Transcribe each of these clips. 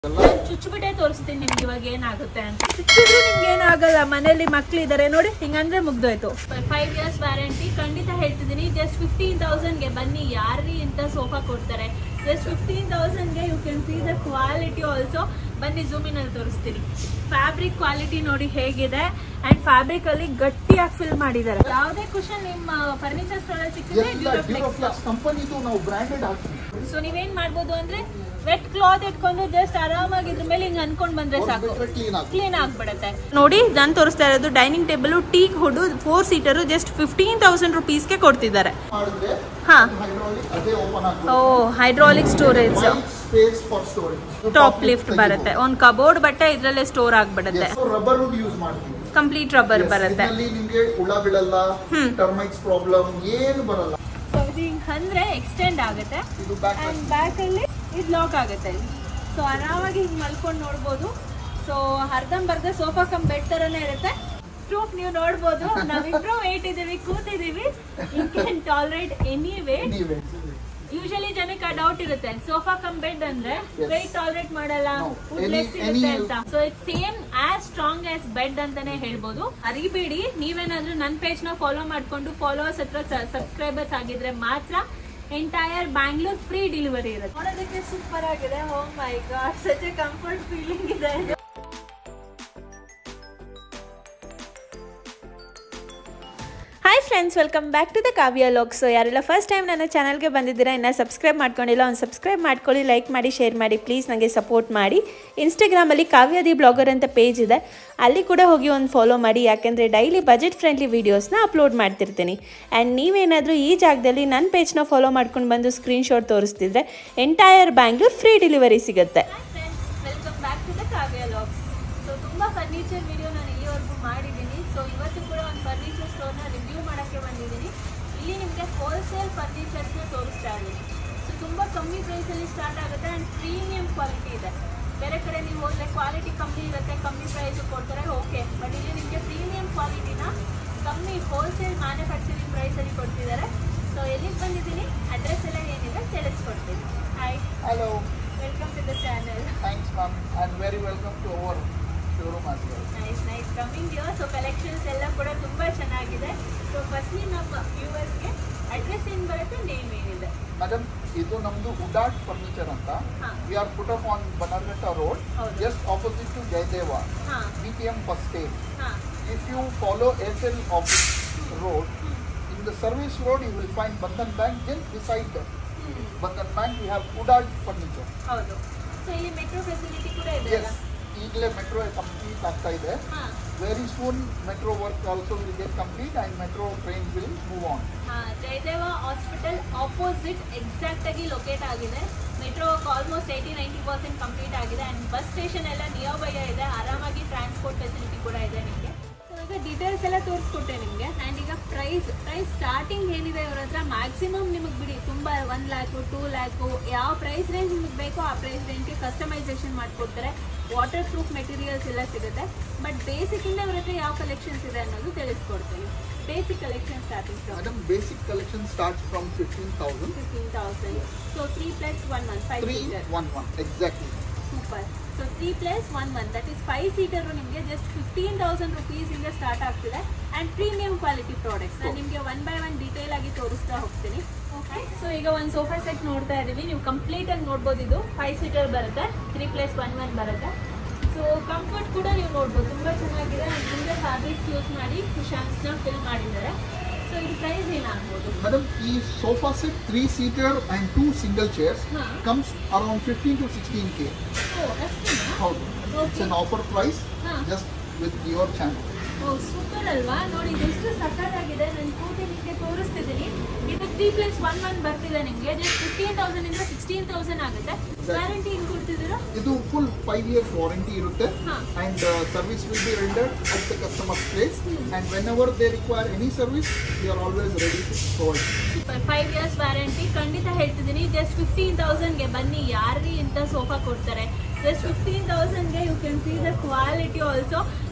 ಚುಚ್ಚಿಬಿಟ್ಟೆ ತೋರಿಸ್ತೀನಿ ನಿಮ್ಗೆ ಇವಾಗ ಏನಾಗುತ್ತೆ ಅಂತ ಚುಚ್ಚಿದ್ರು ನಿಮ್ಗೆ ಏನಾಗಲ್ಲ ಮನೇಲಿ ಮಕ್ಳಿದಾರೆ ನೋಡಿ ಹಿಂಗಂದ್ರೆ ಮುಗ್ದೋಯ್ತು ಫೈವ್ ಇಯರ್ಸ್ ವ್ಯಾರಂಟಿ ಖಂಡಿತ ಹೇಳ್ತಿದ್ದೀನಿ ಜಸ್ಟ್ ಫಿಫ್ಟೀನ್ ತೌಸಂಡ್ಗೆ ಬನ್ನಿ ಯಾರ್ರಿ ಇಂಥ ಸೋಫಾ ಕೊಡ್ತಾರೆ ಜಸ್ಟ್ ಫಿಫ್ಟೀನ್ ತೌಸಂಡ್ಗೆ you can see the quality also ಬನ್ನಿ ಜೂಮಿನಲ್ಲಿ ತೋರಿಸ್ತೀನಿ ಫ್ಯಾಬ್ರಿಕ್ ಕ್ವಾಲಿಟಿ ನೋಡಿ ಹೇಗಿದೆ ಅಂಡ್ ಫ್ಯಾಬ್ರಿಕ್ ಅಲ್ಲಿ ಗಟ್ಟಿಯಾಗಿ ಫಿಲ್ ಮಾಡಿದ್ದಾರೆ ಯಾವುದೇ ಕುಶನ್ ನಿಮ್ಮ ಫರ್ನಿಚರ್ ಸ್ಟೋರ್ ಅಲ್ಲಿ ಸಿಕ್ಕಿದ್ರೆ ಎಲ್ಲ ಡ್ಯೂರೋಫ್ಲೆಕ್ಸ್ ಡ್ಯೂರೋಫ್ಲಾಕ್ಸ್ ಕಂಪನಿದು ನಾವು ಬ್ರ್ಯಾಂಡೆಡ್ ಹಾಕ್ತೀವಿ ಸೊ ನೀವೇನ್ ಮಾಡ್ಬೋದು ಅಂದ್ರೆ ವೆಟ್ ಕ್ಲಾತ್ ಇಟ್ಕೊಂಡು ಜಸ್ಟ್ ಆರಾಮಾಗಿ ಇದ್ರ ಮೇಲೆ ಹಿಂಗ್ ಅನ್ಕೊಂಡ್ ಬಂದ್ರೆ ಸಾಕು ಬಿಟ್ರೆ ಕ್ಲೀನ್ ಆಗುತ್ತೆ ಕ್ಲೀನ್ ಆಗ್ಬಿಡುತ್ತೆ ನೋಡಿ ನಾನು ತೋರಿಸ್ತಾ ಇರೋದು dining table teak wood four seater just fifteen thousand ರುಪೀಸ್ಗೆ ಕೊಡ್ತಿದ್ದಾರೆ ಮಾಡಿದ್ರೆ ಹಾ ಹೈಡ್ರಾಲಿಕ್ ಅದೇ ಓಪನ್ ಓ ಆಗುತ್ತೆ hydraulic storage space for storage top lift ಬರುತ್ತೆ ಒಂದ್ ಕಬೋರ್ಡ್ ಬಟ್ಟೆ ಇದ್ರಲ್ಲೇ ಸ್ಟೋರ್ ಆಗ್ಬಿಡುತ್ತೆ ರಬ್ಬರ್ ವುಡ್ ಯೂಸ್ ಮಾಡ್ತೀವಿ ಕಂಪ್ಲೀಟ್ ರಬ್ಬರ್ ಬರುತ್ತೆ ಇದರಲ್ಲಿ ನಿಮ್ಗೆ ಹುಳ ಬೀಳಲ್ಲ ಹ್ಮ್. ಟರ್ಮೈಟ್ಸ್ ಪ್ರಾಬ್ಲಮ್ ಏನು ಬರಲ್ಲ ಸೊ ಇದು ಹಿಂಗ್ ಅಂದ್ರೆ ಎಕ್ಸ್ಟೆಂಡ್ ಆಗುತ್ತೆ ಇದು ಬ್ಯಾಕ್ ಅಂಡ್ ಬ್ಯಾಕ್ ಅಲ್ಲಿ ಇದು ಲಾಕ್ ಆಗುತ್ತೆ ಸೊ ಆರಾಮಾಗಿ ಹಿಂಗ್ ಮಲ್ಕೊಂಡು ನೋಡ್ಬೋದು ಸೊ ಅರ್ಧಂಬರ್ಧ ಸೋಫಾ ಕಮ್ ಬೆಡ್ ತರನೇ ಇರುತ್ತೆ ಪ್ರೂಫ್ ನೀವು ನೋಡ್ಬೋದು ನಾವಿಬ್ರು ವೇಟ್ ಇದೀವಿ ಕೂತಿದೀವಿ you can tolerate any weight ನೀವೇ ಯೂಶಲಿ ಜನಕ್ಕೆ ಆ ಡೌಟ್ ಇರುತ್ತೆ ಸೋಫಾ ಕಮ್ ಬೆಡ್ ಅಂದ್ರೆ Yes. ವೆಯ್ಟ್ ಟಾಲರೇಟ್ ಮಾಡಲ್ಲ No. ವುಡ್ಲೆಸ್ Any- ಇರುತ್ತೆ any- ಅಂತ so it same as strong as bed ಅಂತಾನೆ ಹೇಳ್ಬೋದು ಅರಿಬೇಡಿ ನೀವೇನಾದ್ರೂ ನನ್ನ ಪೇಜ್ ನ ಫಾಲೋ ಮಾಡ್ಕೊಂಡು ಫಾಲೋವರ್ಸ್ ಹತ್ರ ಸಬ್ಸ್ಕ್ರೈಬರ್ಸ್ ಆಗಿದ್ರೆ ಮಾತ್ರ ಎಂಟೈರ್ ಬ್ಯಾಂಗ್ಳೂರ್ ಫ್ರೀ ಡೆಲಿವರಿ ಇರುತ್ತೆ ನೋಡೋದಕ್ಕೆ ಸೂಪರ್ ಆಗಿದೆ oh my god such a comfort feeling ಇದೆ hi friends welcome back to the Kavya vlog so ಯಾರೆಲ್ಲ ಫಸ್ಟ್ ಟೈಮ್ ನನ್ನ ಚಾನಲ್ಗೆ ಬಂದಿದ್ದೀರಾ ಇನ್ನು ಸಬ್ಸ್ಕ್ರೈಬ್ ಮಾಡ್ಕೊಂಡಿಲ್ಲ ಒಂದು ಸಬ್ಸ್ಕ್ರೈಬ್ ಮಾಡ್ಕೊಳ್ಳಿ ಲೈಕ್ ಮಾಡಿ ಶೇರ್ ಮಾಡಿ ಪ್ಲೀಸ್ ನನಗೆ ಸಪೋರ್ಟ್ ಮಾಡಿ ಇನ್ಸ್ಟಾಗ್ರಾಮಲ್ಲಿ ಕಾವ್ಯದಿ ಬ್ಲಾಗರ್ ಅಂತ ಪೇಜ್ ಇದೆ ಅಲ್ಲಿ ಕೂಡ ಹೋಗಿ ಒಂದು ಫಾಲೋ ಮಾಡಿ ಯಾಕೆಂದರೆ ಡೈಲಿ ಬಜೆಟ್ ಫ್ರೆಂಡ್ಲಿ ವೀಡಿಯೋಸ್ನ ಅಪ್ಲೋಡ್ ಮಾಡ್ತಿರ್ತೀನಿ ಆ್ಯಂಡ್ ನೀವೇನಾದರೂ ಈ ಜಾಗದಲ್ಲಿ ನನ್ನ ಪೇಜ್ನ ಫಾಲೋ ಮಾಡ್ಕೊಂಡು ಬಂದು ಸ್ಕ್ರೀನ್ಶಾಟ್ ತೋರಿಸ್ತಿದ್ರೆ ಎಂಟೈರ್ ಬ್ಯಾಂಗ್ಳೂರ್ ಫ್ರೀ ಡೆಲಿವರಿ ಸಿಗುತ್ತೆ welcome back to the Kavya vlogs so ತುಂಬ ಫರ್ನಿಚರ್ ವಿಡಿಯೋ ನಾನು ಇಲ್ಲಿವರೆಗೂ ಮಾಡಿದ್ದೀನಿ ಸೊ ಇವತ್ತು ಕೂಡ ಒಂದು ಫರ್ನಿಚರ್ ಸ್ಟೋರ್ನ ರಿವ್ಯೂ ಮಾಡೋಕ್ಕೆ ಬಂದಿದ್ದೀನಿ ಇಲ್ಲಿ ನಿಮಗೆ ಹೋಲ್ಸೇಲ್ ಫರ್ನಿಚರ್ಸ್ನ ತೋರಿಸ್ತಾ ಇದ್ದೀನಿ ಸೊ ತುಂಬ ಕಮ್ಮಿ ಪ್ರೈಸಲ್ಲಿ ಸ್ಟಾರ್ಟ್ ಆಗುತ್ತೆ ಆ್ಯಂಡ್ ಪ್ರೀಮಿಯಂ ಕ್ವಾಲಿಟಿ ಇದೆ ಬೇರೆ ಕಡೆ ನೀವು ಹೋದರೆ ಕ್ವಾಲಿಟಿ ಕಮ್ಮಿ ಇರುತ್ತೆ ಕಮ್ಮಿ ಪ್ರೈಸು ಕೊಡ್ತಾರೆ ಓಕೆ ಬಟ್ ಇಲ್ಲಿ ನಿಮಗೆ ಪ್ರೀಮಿಯಂ ಕ್ವಾಲಿಟಿನ ಕಮ್ಮಿ ಹೋಲ್ಸೇಲ್ ಮ್ಯಾನುಫ್ಯಾಕ್ಚರಿಂಗ್ ಪ್ರೈಸಲ್ಲಿ ಕೊಡ್ತಿದ್ದಾರೆ ಸೊ ಎಲ್ಲಿಗೆ ಬಂದಿದ್ದೀನಿ ಅಡ್ರೆಸ್ ಎಲ್ಲ ಏನಿದೆ ತಿಳಿಸ್ಕೊಡ್ತೀನಿ hi hello welcome to the channel thanks ma'am and very welcome to our showroom as well nice nice coming year so collections ಎಲ್ಲ ಕೂಡ ತುಂಬಾ ಚೆನ್ನಾಗಿದೆ ಸೊ ಫಸ್ಟ್ಲಿ ನಮ್ಮ ವ್ಯೂವರ್ಸ್ಗೆ ಅಡ್ರೆಸ್ ಏನು ಬರುತ್ತೆ ನೇಮ್ ಏನಿದೆ ಮೇಡಮ್ ಇದು ನಮ್ದು ಉಡಾಟ್ ಫರ್ನಿಚರ್ ಅಂತ ಹಾ. We are put up on Bannerghatta road ಹೌದು. ಜಸ್ಟ್ ಆಪೋಸಿಟ್ ಟು ಜಯದೇವ ಹಾಂ B T M first stage ಹಾಂ If you follow Airtel office road, in the service road you will find Bandhan Bank. Just beside that Bandhan Bank we have Udad furniture. ಹೌದು so ಇಲ್ಲಿ metro facility ಕೂಡ ಇದೆ Yes, ಈಗಲೇ metro complete ಆಗ್ತಾ ಇದೆ ಹಾಂ very soon metro work also will get complete and metro train will move on ಹಾಂ Jayadeva hospital opposite exact ಆಗಿ ಲೊಕೇಟ್ ಆಗಿದೆ metro almost eighty ninety percent complete ಆಗಿದೆ ಆ್ಯಂಡ್ ಬಸ್ ಸ್ಟೇಷನ್ ಎಲ್ಲ ನಿಯರ್ ಬೈ ಇದೆ ಆರಾಮಾಗಿ ಟ್ರಾನ್ಸ್ಪೋರ್ಟ್ ಫೆಸಿಲಿಟಿ ಕೂಡ ಇದೆ ನಿಮಗೆ ಸೊ ಈಗ ಡೀಟೇಲ್ಸ್ ಎಲ್ಲ ತೋರಿಸ್ಕೊಟ್ಟೆ ನಿಮಗೆ ಆ್ಯಂಡ್ ಈಗ ಪ್ರೈಸ್ ಪ್ರೈಸ್ ಸ್ಟಾರ್ಟಿಂಗ್ ಏನಿದೆ ಇವ್ರ ಹತ್ರ ಮ್ಯಾಕ್ಸಿಮಮ್ ನಿಮಗೆ ಬಿಡಿ ತುಂಬ ಒನ್ ಲ್ಯಾಕು ಟೂ ಲ್ಯಾಕು ಯಾವ ಪ್ರೈಸ್ ರೇಂಜ್ ನಿಮಗೆ ಬೇಕೋ ಆ ಪ್ರೈಸ್ ರೇಂಜ್ಗೆ ಕಸ್ಟಮೈಸೇಷನ್ ಮಾಡಿಕೊಡ್ತಾರೆ ವಾಟರ್ ಪ್ರೂಫ್ ಮೆಟೀರಿಯಲ್ಸ್ ಎಲ್ಲ ಸಿಗುತ್ತೆ ಬಟ್ ಬೇಸಿಕ್ಕಿಂದ ಇವ್ರ ಹತ್ರ ಯಾವ ಕಲೆಕ್ಷನ್ಸ್ ಇದೆ ಅನ್ನೋದು ತಿಳಿಸ್ಕೊಡ್ತೀನಿ basic collection starting from madam basic collection starts from fifteen thousand fifteen thousand so three plus one one five three seater one one exactly super so three plus one one that is five seater ನಿಮಗೆ just fifteen thousand ರುಪೀಸಿಂದ start ಆಗ್ತಿದೆ and premium quality products ನಾನು ನಿಮಗೆ one by one detail ಆಗಿ ತೋರಿಸ್ತಾ ಹೋಗ್ತೀನಿ okay so ಈಗ ಒಂದು ಸೋಫಾ ಸೆಟ್ ನೋಡ್ತಾ ಇದ್ದೀವಿ ನೀವು ಕಂಪ್ಲೀಟ್ ಆಗಿ ನೋಡ್ಬೋದು ಇದು ಫೈವ್ ಸೀಟರ್ ಬರುತ್ತೆ ತ್ರೀ ಪ್ಲಸ್ ಒನ್ ಒನ್ ಬರುತ್ತೆ ಸೊ ಕಂಫರ್ಟ್ ಕೂಡ ನೀವು ನೋಡ್ಬೋದು ತುಂಬ ಚೆನ್ನಾಗಿದೆ ಆ್ಯಂಡ್ ಹಿಂದೆ ಫ್ಯಾಬ್ರಿಕ್ಸ್ ಯೂಸ್ ಮಾಡಿ ಕುಶನ್ಸ್ನ ಫಿಲ್ ಮಾಡಿದ್ದಾರೆ ಸೊ ಇದು ಪ್ರೈಸ್ ಏನಾಗ್ಬೋದು ಮೇಡಮ್ ಈ sofa set three seater and two single chairs ಹಾ. Comes around fifteen to sixteen K ಓ ಅಷ್ಟೇನಾ ಹೌದು ಇಟ್ಸ್ ಅನ್ ಆಫರ್ ಪ್ರೈಸ್ ಹಾ. ಜಸ್ಟ್ ವಿತ್ ಯುವರ್ ಚಾನಲ್ ಓ ಸೂಪರ್ ಅಲ್ವಾ ನೋಡಿ ಎಷ್ಟು ಸಕ್ಕತ್ತಾಗಿದೆ ನಾನು ಕೂತಿ ನಿಮಗೆ ತೋರಿಸ್ತಿದ್ದೀನಿ ಇದು ತ್ರೀ ಪ್ಲಸ್ ಒನ್ ಒನ್ ಬರ್ತಿದೆ ನಿಮಗೆ ಜಸ್ಟ್ ಫಿಫ್ಟೀನ್ ತೌಸಂಡ್ ಇಂದ ಸಿಕ್ಸ್ಟೀನ್ ತೌಸಂಡ್ ಆಗುತ್ತೆ ವ್ಯಾರಂಟಿ ಏನು ಕೊಡ್ತಿದ್ದೀರಾ ಇದು ಫುಲ್ ಫೈವ್ ಇಯರ್ಸ್ ವಾರಂಟಿ ಇರುತ್ತೆ ಹಾ. And service will be rendered at the customer place and whenever they require any service we are always ready to provide super five years warranty ಖಂಡಿತ ಹೇಳ್ತಿದ್ದೀನಿ just fifteen ತೌಸಂಡ್ಗೆ ಬನ್ನಿ ಯಾರ್ರಿ ಇಂಥ sofa ಕೊಡ್ತಾರೆ just fifteen ತೌಸಂಡ್ಗೆ you can see the quality also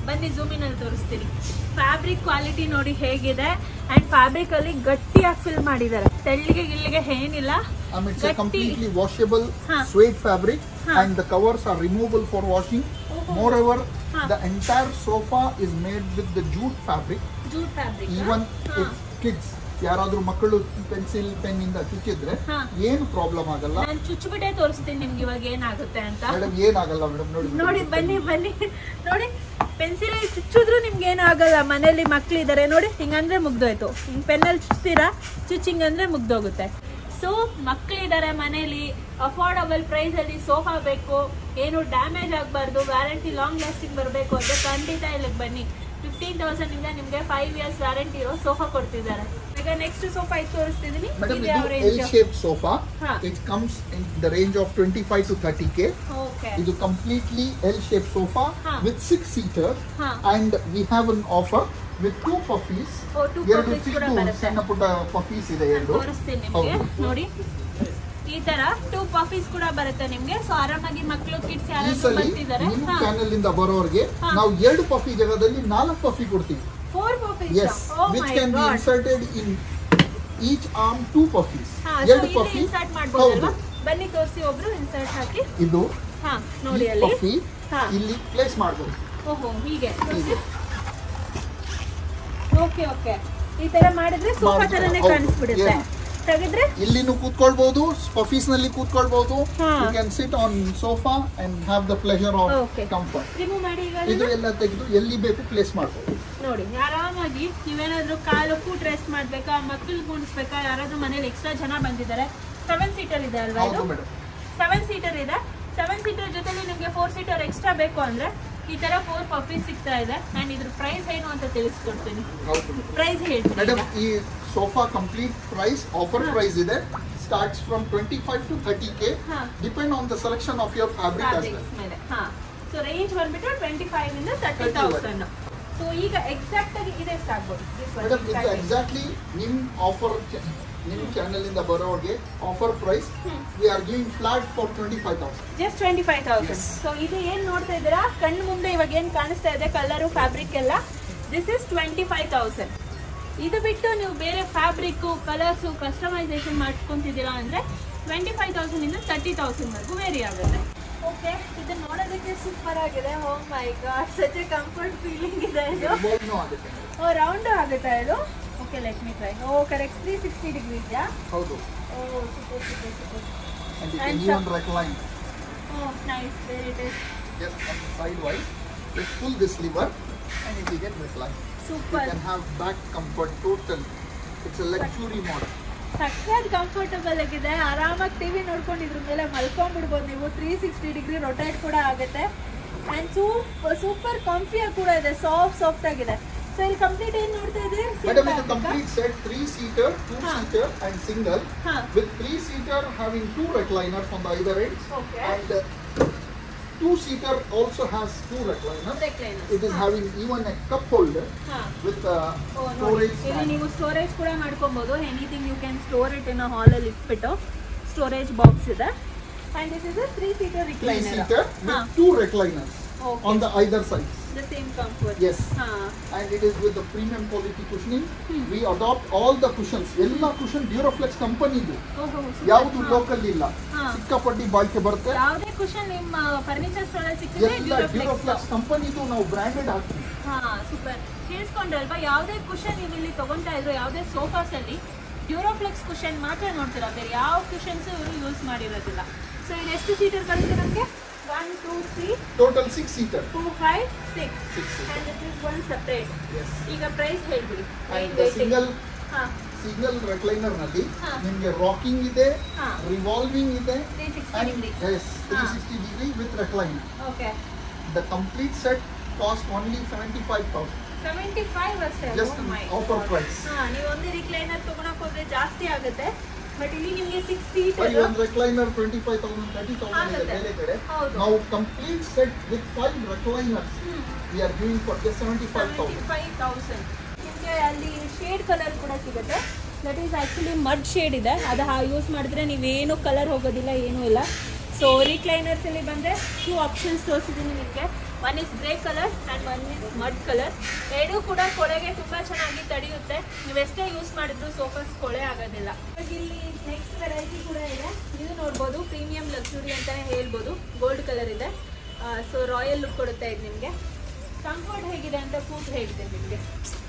ಬನ್ನಿ ಝೂಮಿನಲ್ಲಿ ತೋರಿಸ್ತೀನಿ ಫ್ಯಾಬ್ರಿಕ್ ಕ್ವಾಲಿಟಿ ನೋಡಿ ಹೇಗಿದೆ ಅಂಡ್ ಫ್ಯಾಬ್ರಿಕ್ ಅಲ್ಲಿ ಗಟ್ಟಿಯಾಗಿ ಫಿಲ್ ಮಾಡಿದ್ದಾರೆ ತೆಳ್ಳಿಗೆ ಗಿಲ್ಲಿಗೆ ಏನಿಲ್ಲ I mean, it's a ಗಟ್ಟಿ completely washable Huh. suede fabric Huh. and the covers are removable for washing. Moreover, Huh. the entire sofa is made with the jute fabric. Jute fabric Even if kids, ಯಾರಾದ್ರೂ ಮಕ್ಕಳು pencil pen ಇಂದ ಚುಚ್ಚಿದ್ರೆ Huh. ಏನು problem ಆಗಲ್ಲ ನಾನು ಚುಚ್ಚಿಬಿಟ್ಟೆ ತೋರಿಸ್ತೀನಿ ನಿಮ್ಗೆ ಇವಾಗ ಏನಾಗುತ್ತೆ ಅಂತ ಮೇಡಮ್ ಏನಾಗಲ್ಲ ಮೇಡಮ್ ನೋಡಿ ನೋಡಿ ಬನ್ನಿ ಬನ್ನಿ ನೋಡಿ ಪೆನ್ಸಿಲ್ ಚುಚ್ಚಿದ್ರು ನಿಮ್ಗೆ ಏನಾಗಲ್ಲ ಮನೇಲಿ ಮಕ್ಳಿದ್ದಾರೆ ನೋಡಿ ಹಿಂಗಂದ್ರೆ ಮುಗ್ದೋಯ್ತು ಹಿಂಗ್ ಪೆನ್ನಲ್ಲಿ ಚುಚ್ತೀರಾ ಚುಚ್ಚಿಂಗ್ ಅಂದ್ರೆ ಮುಗ್ದೋಗುತ್ತೆ ಸೊ ಮಕ್ಕಳಿದ್ದಾರೆ ಮನೇಲಿ ಅಫೋರ್ಡಬಲ್ ಪ್ರೈಸ್ ಅಲ್ಲಿ ಸೋಫಾ ಬೇಕು ಏನು ಡ್ಯಾಮೇಜ್ ಆಗಬಾರ್ದು ವ್ಯಾರಂಟಿ ಲಾಂಗ್ ಲಾಸ್ಟಿಂಗ್ ಬರಬೇಕು ಅಂದ್ರೆ ಖಂಡಿತ ಇಲ್ಲಿಗೆ ಬನ್ನಿ ಫಿಫ್ಟೀನ್ ತೌಸಂಡ್ ಇಂದ ನಿಮ್ಗೆ ಫೈವ್ ಇಯರ್ಸ್ ವ್ಯಾರಂಟಿ ಇರೋ ಸೋಫಾ ಕೊಡ್ತಿದ್ದಾರೆ ಈಗ ನೆಕ್ಸ್ಟ್ ಸೋಫಾ ಇದು ತೋರಿಸ್ತಿದ್ದೀನಿ ಮೇಡಮ್ ಇದು ಯಾವ ಇದು range L shape sofa Huh. It comes in the range of twenty five to thirty K okay ಇದು completely L shape sofa Huh. With six seater ಹಾ and we have an offer with two ಪಫೀಸ್ O two ಎರಡು purpose ಕೂಡ ಚಿಕ್ಕ ಬರುತ್ತೆ ಸಣ್ಣ ಪುಟ್ಟ ಪಫೀಸ್ ಇದೆ ಎರಡು ತೋರಿಸ್ತೀನಿ ನಿಮ್ಗೆ ಹೌದು. ನೋಡಿ ಈ ತರ ಟೂ ಪಫೀಸ್ ಕೂಡ ಬರುತ್ತೆ ನಿಮ್ಗೆ ಸೊ ಆರಾಮಾಗಿ ಮಕ್ಕಳು ಕಿಡ್ಸ್ ಈ ಯಾರಾದ್ರೂ ಸಲ ಬರ್ತಿದ್ದಾರೆ ನಿಮ್ಮ ಚಾನೆಲ್ ಇಂದ ಬರೋರಿಗೆ ಹಾ. ನಾವು ಎರಡು ಪಫಿ ಜಾಗದಲ್ಲಿ ನಾಲ್ಕು ಪಫಿ ಕೊಡ್ತೀವಿ four puffies so which my can be got inserted in each arm two puffies ಹಾ ಸೊ ಎರಡು ಇಲ್ಲಿ ಪಫಿ ಇನ್ಸರ್ಟ್ ಹೌದು ಮಾಡ್ಬೋದಲ್ವಾ ಬನ್ನಿ ತೋರಿಸಿ ಒಬ್ರು ಇನ್ಸರ್ಟ್ ಹಾಕಿ ಇದು ಹಾ ಈ ನೋಡಿ ಅಲ್ಲಿ ಪಫಿ ಹಾ ಇಲ್ಲಿ ಪ್ಲೇಸ್ ಮಾಡ್ಬೋದು ಓಹೋ ಹೀಗೆ ತೋರಿಸಿ ಹೀಗೆ. ಓಕೆ ಓಕೆ ಈ ತರ ಮಾಡಿದ್ರೆ ಸೋಫಾ ಮಾಡಿದ್ರೆ, ತರನೇ ಹೌದು. ಕಾಣಿಸ್ಬಿಡುತ್ತೆ ಏನು? ತೆಗೆದ್ರೆ ಇಲ್ಲಿನೂ ಕೂತ್ಕೊಳ್ಬಹುದು ಪಫೀಸ್ ನಲ್ಲಿ ಕೂತ್ಕೊಳ್ಬಹುದು ಹಾ. You can sit on sofa and have the pleasure of Okay. Comfort remove ಮಾಡಿ ಈಗ ಇದು ಅದನ್ನ. ಎಲ್ಲ ತೆಗೆದು ಎಲ್ಲಿ ಬೇಕು ಪ್ಲೇಸ್ ಮಾಡ್ಬೋದು ನೋಡಿ ಆರಾಮಾಗಿ ನೀವೇನಾದ್ರೂ ಕಾಲು ಫುಟ್ ರೆಸ್ಟ್ ಮಾಡ್ಬೇಕಾ ಮಕ್ಕಳು ಕುಣಿಸ್ಬೇಕಾ ಯಾರಾದ್ರೂ ಮನೇಲಿ ಎಕ್ಸ್ಟ್ರಾ ಜನ ಬಂದಿದ್ದಾರೆ ಸೆವೆನ್ ಸೀಟರ್ ಇದೆ ಅಲ್ವಾ ಇದು ಹೌದು ಮೇಡಮ್ ಸೆವೆನ್ ಸೀಟರ್ ಇದೆ ಸೆವೆನ್ ಸೀಟರ್ ಜೊತೆಲಿ ನಿಮಗೆ ಫೋರ್ ಸೀಟರ್ ಎಕ್ಸ್ಟ್ರಾ ಬೇಕು ಅಂದ್ರೆ ಈ ತರ ಫೋರ್ ಪಪ್ಪೀಸ್ ಸಿಗ್ತಾ ಇದೆ ಅಂಡ್ ಇದ್ರ ಪ್ರೈಸ್ ಏನು ಅಂತ ತಿಳಿಸ್ಕೊಡ್ತೀನಿ ಹೌದು ಮೇಡಮ್ ಪ್ರೈಸ್ ಹೇಳ್ತೀನಿ ಮೇಡಮ್ ಈ sofa complete price offer price ಇದೆ starts from twenty five to thirty K ಹಾ. Depend on the selection of your fabric as fabrics ಮೇಲೆ ಹಾ ಸೊ ರೇಂಜ್ ಬಂದ್ಬಿಟ್ಟು ಟ್ವೆಂಟಿ ಫೈವ್ ಇಂದ ತರ್ಟಿ 31. ತೌಸಂಡ್ ಸೊ ಈಗ exact ಆಗಿ ಇದೆ ಆಗ್ಬೋದು This one, ಮೇಡಮ್ ಇದು exactly. ಎಕ್ಸಾಕ್ಟ್ಲಿ ನಿಮ್ ಆಫರ್ ನಿಮ್ ಚಾನೆಲ್ ಇಂದ ಬರೋರಿಗೆ offer price hmm. We are giving flat for twenty five thousand just twenty five thousand Yes. So ಇದು ಏನ್ ನೋಡ್ತಾ ಇದ್ದೀರಾ ಕಣ್ಣು ಮುಂದೆ ಇವಾಗ ಏನ್ ಕಾಣಿಸ್ತಾ ಇದೆ ಕಲರು ಫ್ಯಾಬ್ರಿಕ್ ಎಲ್ಲ this is twenty five thousand ಇದು ಬಿಟ್ಟು ನೀವು ಬೇರೆ ಫ್ಯಾಬ್ರಿಕ್ಕು ಕಲರ್ಸು ಕಸ್ಟಮೈಸೇಷನ್ ಮಾಡ್ಕೊಂತಿದ್ದೀರಾ ಅಂದ್ರೆ ಟ್ವೆಂಟಿ ಫೈವ್ ತೌಸಂಡ್ ಇಂದ ತರ್ಟಿ ತೌಸಂಡ್ ವರೆಗೂ ವೇರಿ ಆಗುತ್ತೆ ಓಕೆ ಇದು ನೋಡೋದಕ್ಕೆ ಸೂಪರ್ ಆಗಿದೆ oh my god such a comfort feeling ಇದೆ ಇದು ಎಲ್ಬೋನು ಆಗುತ್ತೆ ಓ ರೌಂಡ್ ಆಗುತ್ತಾ ಇದು ಓಕೆ ಲೆಟ್ ಮಿ ಟ್ರೈ ಓ ಕರೆಕ್ಟ್ ತ್ರೀ ಸಿಕ್ಸ್ಟಿ ಡಿಗ್ರಿ ಇದೆಯಾ ಹೌದು ಓ super super super and you And can some- even recline oh nice where it is just on the sidewise just pull this lever and it will get recline you super can have back comfort total it's a luxury model ಸಖತ್ comfortable ಆಗಿದೆ ಆರಾಮಾಗಿ TV ನೋಡ್ಕೊಂಡು ಇದ್ರ ಮೇಲೆ ಮಲ್ಕೊಂಡ್ಬಿಡ್ಬೋದು ನೀವು three sixty degree rotate ಕೂಡ ಆಗುತ್ತೆ and super super ಕಂಫಿಯಾಗಿ ಕೂಡ ಇದೆ ಸಾಫ್ಟ್ ಸಾಫ್ಟ್ ಆಗಿದೆ ಸೊ ಇಲ್ಲಿ ಕಂಪ್ಲೀಟ್ ಏನು ನೋಡ್ತಾ ಇದ್ದೀರಿ madam it's a complete set three seater two Huh. seater and single ಹಾಂ with three seater having two recliners on the either ends okay and uh, two seater also has two recliners it is having even a cup holder ಹಾಂ with uh, ಓ ನೋಡಿ storage ಇಲ್ಲಿ and ನೀವು storage ಕೂಡ ಮಾಡ್ಕೊಬೋದು anything you can store it in ಹಾಲಲ್ಲಿ ಇಟ್ಬಿಟ್ಟು storage box ಇದೆ and this is a three seater three recliner seater with Huh. two recliners okay on the either sides the same comfort yes ಹಾಂ and it is with the premium quality cushioning. We adopt all the cushions. ಎಲ್ಲ cushion Duroflex ಕಂಪನಿದು ಓಹೋ ಯಾವುದು local ಇಲ್ಲ ಹಾ. ಸಿಕ್ಕಾಪಟ್ಟಿ ಬಾಳಿಕೆ ಬರುತ್ತೆ ಯಾವುದೇ ಕುಶನ್ ನಿಮ್ಮ ಫರ್ನಿಚರ್ ಸ್ಟೋರ್ ಅಲ್ಲಿ ಸಿಕ್ಕಿದ್ರೆ ಎಲ್ಲ ಡ್ಯೂರೋಫ್ಲೆಕ್ಸ್ ಡ್ಯೂರೋಫ್ಲೆಕ್ಸ್ ಕಂಪನಿದು ನಾವು ಬ್ರ್ಯಾಂಡೆಡ್ ಹಾಕ್ತೀವಿ ಹಾ ಸೂಪರ್ ಕೇಳಿಸ್ಕೊಂಡಲ್ವಾ ಯಾವುದೇ ಕುಶನ್ ನೀವು ಇಲ್ಲಿ ತಗೊಂತಾ ಇದ್ರು ಯಾವುದೇ ಸೋಫಾಸ್ ಅಲ್ಲಿ ಡ್ಯೂರೋಫ್ಲೆಕ್ಸ್ ಕುಶನ್ ಮಾತ್ರ ನೋಡ್ತೀರಾ ಬೇರೆ ಯಾವ ಕುಶನ್ಸ್ ಇವರು ಯೂಸ್ ಮಾಡಿರೋದಿಲ್ಲ ಸೊ ಇದು ಎಷ್ಟು ಸೀಟರ್ ಬರುತ್ತೆ ನಮಗೆ one two three total six seater two five six six and this is one separate yes ಈಗ ಪ್ರೈಸ್ ಹೇಳ್ಬಿಡಿ ಅಂಡ್ ಸಿಂಗಲ್ ಹಾಂ ಸಿಂಗಲ್ ರೆಕ್ಲೈನರ್ ನಲ್ಲಿ ಹಾ. ನಿಮಗೆ ರಾಕಿಂಗ್ ಇದೆ ಹಾ. ರಿವಾಲ್ವಿಂಗ್ ಇದೆ three sixty and degree yes three sixty degree with recliner okay the complete set cost only seventy five thousand seventy five ಅಷ್ಟೇ Just Oh my offer God. price. ಹಾ ನೀವು ಒಂದೇ ರಿಕ್ಲೈನರ್ ತಗೊಳಕ್ ಹೋದ್ರೆ ಜಾಸ್ತಿ ಆಗುತ್ತೆ ಬಟ್ ಇಲ್ಲಿ ನಿಮಗೆ ಸಿಕ್ಸ್ ಸೀಟ್ ಬರೀ ಒಂದು recliner twenty five thousand thirty thousand ಇದೆ ಆಗುತ್ತೆ. ಬೇರೆ ಕಡೆ ಹೌದು. ನಾವು complete set with five recliners we are giving for just seventy five thousand five thousand ನಿಮಗೆ ಅಲ್ಲಿ ಶೇಡ್ ಕಲರ್ ಕೂಡ ಸಿಗುತ್ತೆ that is actually mud shade ಇದೆ ಅದು ಯೂಸ್ ಮಾಡಿದ್ರೆ ನೀವೇನು ಕಲರ್ ಹೋಗೋದಿಲ್ಲ ಏನೂ ಇಲ್ಲ ಸೊ ರಿಕ್ಲೈನರ್ಸ್ ಅಲ್ಲಿ ಬಂದ್ರೆ ಟೂ ಆಪ್ಷನ್ಸ್ ತೋರಿಸಿದ್ದೀನಿ ನಿಮಗೆ one is grey colour and one is mud colour ಎರಡೂ ಕೂಡ ಕೊಳೆಗೆ ತುಂಬ ಚೆನ್ನಾಗಿ ತಡೆಯುತ್ತೆ ನೀವು ಎಷ್ಟೇ ಯೂಸ್ ಮಾಡಿದ್ರು ಸೋಫಾಸ್ ಕೊಳೆ ಆಗೋದಿಲ್ಲ ಇವಾಗ ಇಲ್ಲಿ ನೆಕ್ಸ್ಟ್ ವೆರೈಟಿ ಕೂಡ ಇದೆ ಇದು ನೋಡ್ಬೋದು ಪ್ರೀಮಿಯಂ ಲಕ್ಸುರಿ ಅಂತಲೇ ಹೇಳ್ಬೋದು ಗೋಲ್ಡ್ ಕಲರ್ ಇದೆ ಸೊ ರಾಯಲ್ ಲುಕ್ ಕೊಡುತ್ತೆ ಇದು ನಿಮಗೆ ಕಂಫರ್ಟ್ ಹೇಗಿದೆ ಅಂತ ಕೂತು ಹೇಳ್ತೀನಿ ನಿಮಗೆ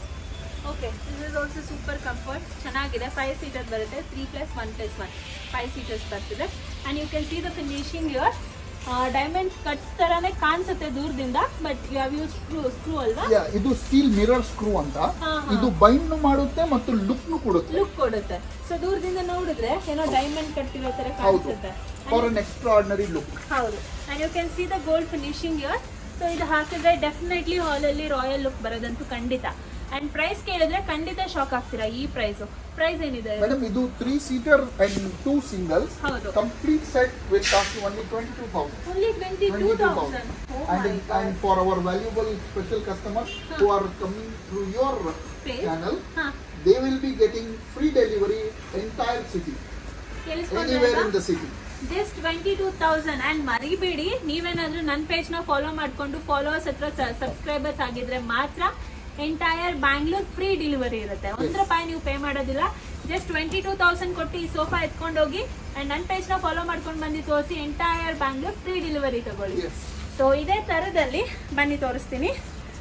okay this is also super comfort ಚೆನ್ನಾಗಿದೆ ಫೈವ್ ಸೀಟರ್ ಬರುತ್ತೆ three plus one plus one five seaters ಬರ್ತಿದೆ and you can see the finishing your diamond cuts ಥರನೇ ಕಾಣಿಸುತ್ತೆ ದೂರದಿಂದ but you have use screw screw ಅಲ್ವಾ Yeah, ಇದು steel mirror screw ಅಂತ ಹಾ, ಹಾ. ಇದು ಬೈಂಡ್ ಮಾಡುತ್ತೆ ಮತ್ತು ಲುಕ್ನು ಕೊಡುತ್ತೆ ಲುಕ್ ಕೊಡುತ್ತೆ ಸೊ ದೂರದಿಂದ ನೋಡಿದ್ರೆ ಏನೋ ಡೈಮಂಡ್ ಕಟ್ಟಿರೋ ಥರ ಹೌದು ಕಾಣಿಸುತ್ತೆ ಫಾರ್ ಅನ್ ಎಕ್ಸ್ಟ್ರಾರ್ಡಿನರಿ ಲುಕ್ ಹೌದು and you can see the gold finishing here so ಇದು ಹಾಕಿದ್ರೆ ಡೆಫಿನೆಟ್ಲಿ ಹಾಲಲ್ಲಿ ರಾಯಲ್ ಲುಕ್ ಬರೋದಂತೂ ಖಂಡಿತ ಆ್ಯಂಡ್ ಪ್ರೈಸ್ ಕೇಳಿದ್ರೆ ಖಂಡಿತ ಶಾಕ್ ಆಗ್ತೀರಾ ಈ ಪ್ರೈಸು ಪ್ರೈಸ್ ಏನಿದೆ ಮೇಡಮ್ ಇದು three seater and two singles ಹೌದು complete set will cost only twenty two thousand only twenty two 22,000. Thousand and and for our valuable special customers who are coming through your Page. channel ಹಾಂ they will be getting free delivery entire city anywhere in the city just twenty two thousand and ಮರಿಬೇಡಿ ನೀವೇನಾದ್ರೂ ನನ್ನ ಪೇಜ್ನ follow ಮಾಡಿಕೊಂಡು followers ಹತ್ರ subscribers ಆಗಿದ್ರೆ ಮಾತ್ರ entire Bangalore free delivery ಇರುತ್ತೆ ಒಂದು ರೂಪಾಯಿ ನೀವು ಪೇ ಮಾಡೋದಿಲ್ಲ ಜಸ್ಟ್ ಟ್ವೆಂಟಿ ಟೂ ತೌಸಂಡ್ ಕೊಟ್ಟು ಈ ಸೋಫಾ ಎತ್ಕೊಂಡೋಗಿ ಆ್ಯಂಡ್ ನನ್ನ ಪೇಜ್ನ ಫಾಲೋ ಮಾಡ್ಕೊಂಡು ಬಂದು ತೋರಿಸಿ ಎಂಟೈರ್ ಬ್ಯಾಂಗ್ಳೂರ್ ಫ್ರೀ ಡೆಲಿವರಿ ತಗೊಳ್ಳಿ yes ಸೊ ಇದೇ ಥರದಲ್ಲಿ ಬನ್ನಿ ತೋರಿಸ್ತೀನಿ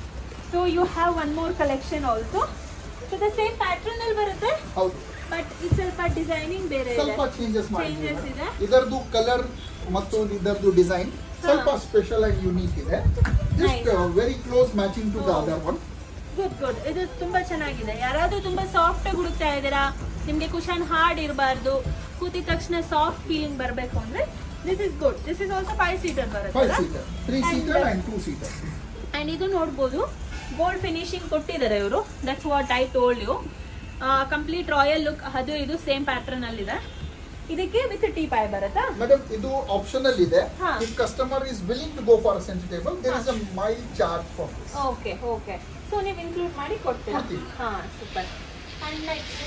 so you have one more collection also so the same pattern ಅಲ್ಲಿ ಬರುತ್ತೆ ಹೌದು ಬಟ್ ಇದು ಸ್ವಲ್ಪ ಡಿಸೈನಿಂಗ್ ಬೇರೆ ಇದೆ ಸ್ವಲ್ಪ ಚೇಂಜಸ್ Changes ಇದೆ. ಮಾಡಿದ್ದೀವಿ ಇದರದ್ದು ಕಲರ್ ಮತ್ತು ಇದರದ್ದು ಡಿಸೈನ್ ಸ್ವಲ್ಪ ಸ್ಪೆಷಲ್ ಅಂಡ್ ಯೂನಿಕ್ ಇದೆ just Nice. Very close matching to the Oh. Other one good good ಇದು ತುಂಬಾ ಚೆನ್ನಾಗಿದೆ ಯಾರಾದ್ರೂ ತುಂಬಾ ಸಾಫ್ಟ್ ಆಗಿ ಹುಡುಕ್ತಾ ಇದ್ದೀರಾ ನಿಮ್ಗೆ ಕುಶನ್ ಹಾರ್ಡ್ ಇರಬಾರ್ದು ಕೂತಿದ ತಕ್ಷಣ ಸಾಫ್ಟ್ ಫೀಲಿಂಗ್ ಬರಬೇಕು ಅಂದ್ರೆ this is good this is also five seater five ಬರುತ್ತೆ seater three And- seater and two seater and ಇದು ನೋಡ್ಬೋದು ಗೋಲ್ಡ್ ಫಿನಿಶಿಂಗ್ ಕೊಟ್ಟಿದ್ದಾರೆ ಇವರು that's what I told you complete royal look ಅದು ಇದು ಸೇಮ್ ಪ್ಯಾಟರ್ನ್ ಅಲ್ಲಿ ಇದೆ ಇದಕ್ಕೆ ವಿತ್ ಟೀ ಪಾಯ್ ಬರುತ್ತಾ ಮೇಡಮ್ ಇದು ಆಪ್ಷನಲ್ ಇದೆ ಹಾ. If customer is willing to go for centre table there is a mild charge for this okay okay so ನೀವು ಇನ್ಕ್ಲೂಡ್ ಮಾಡಿ ಕೊಡ್ತೀರಾ ಕೊಡ್ತೀವಿ. ಹಾ ಸೂಪರ್ ಅಂಡ್ ನೆಕ್ಸ್ಟ್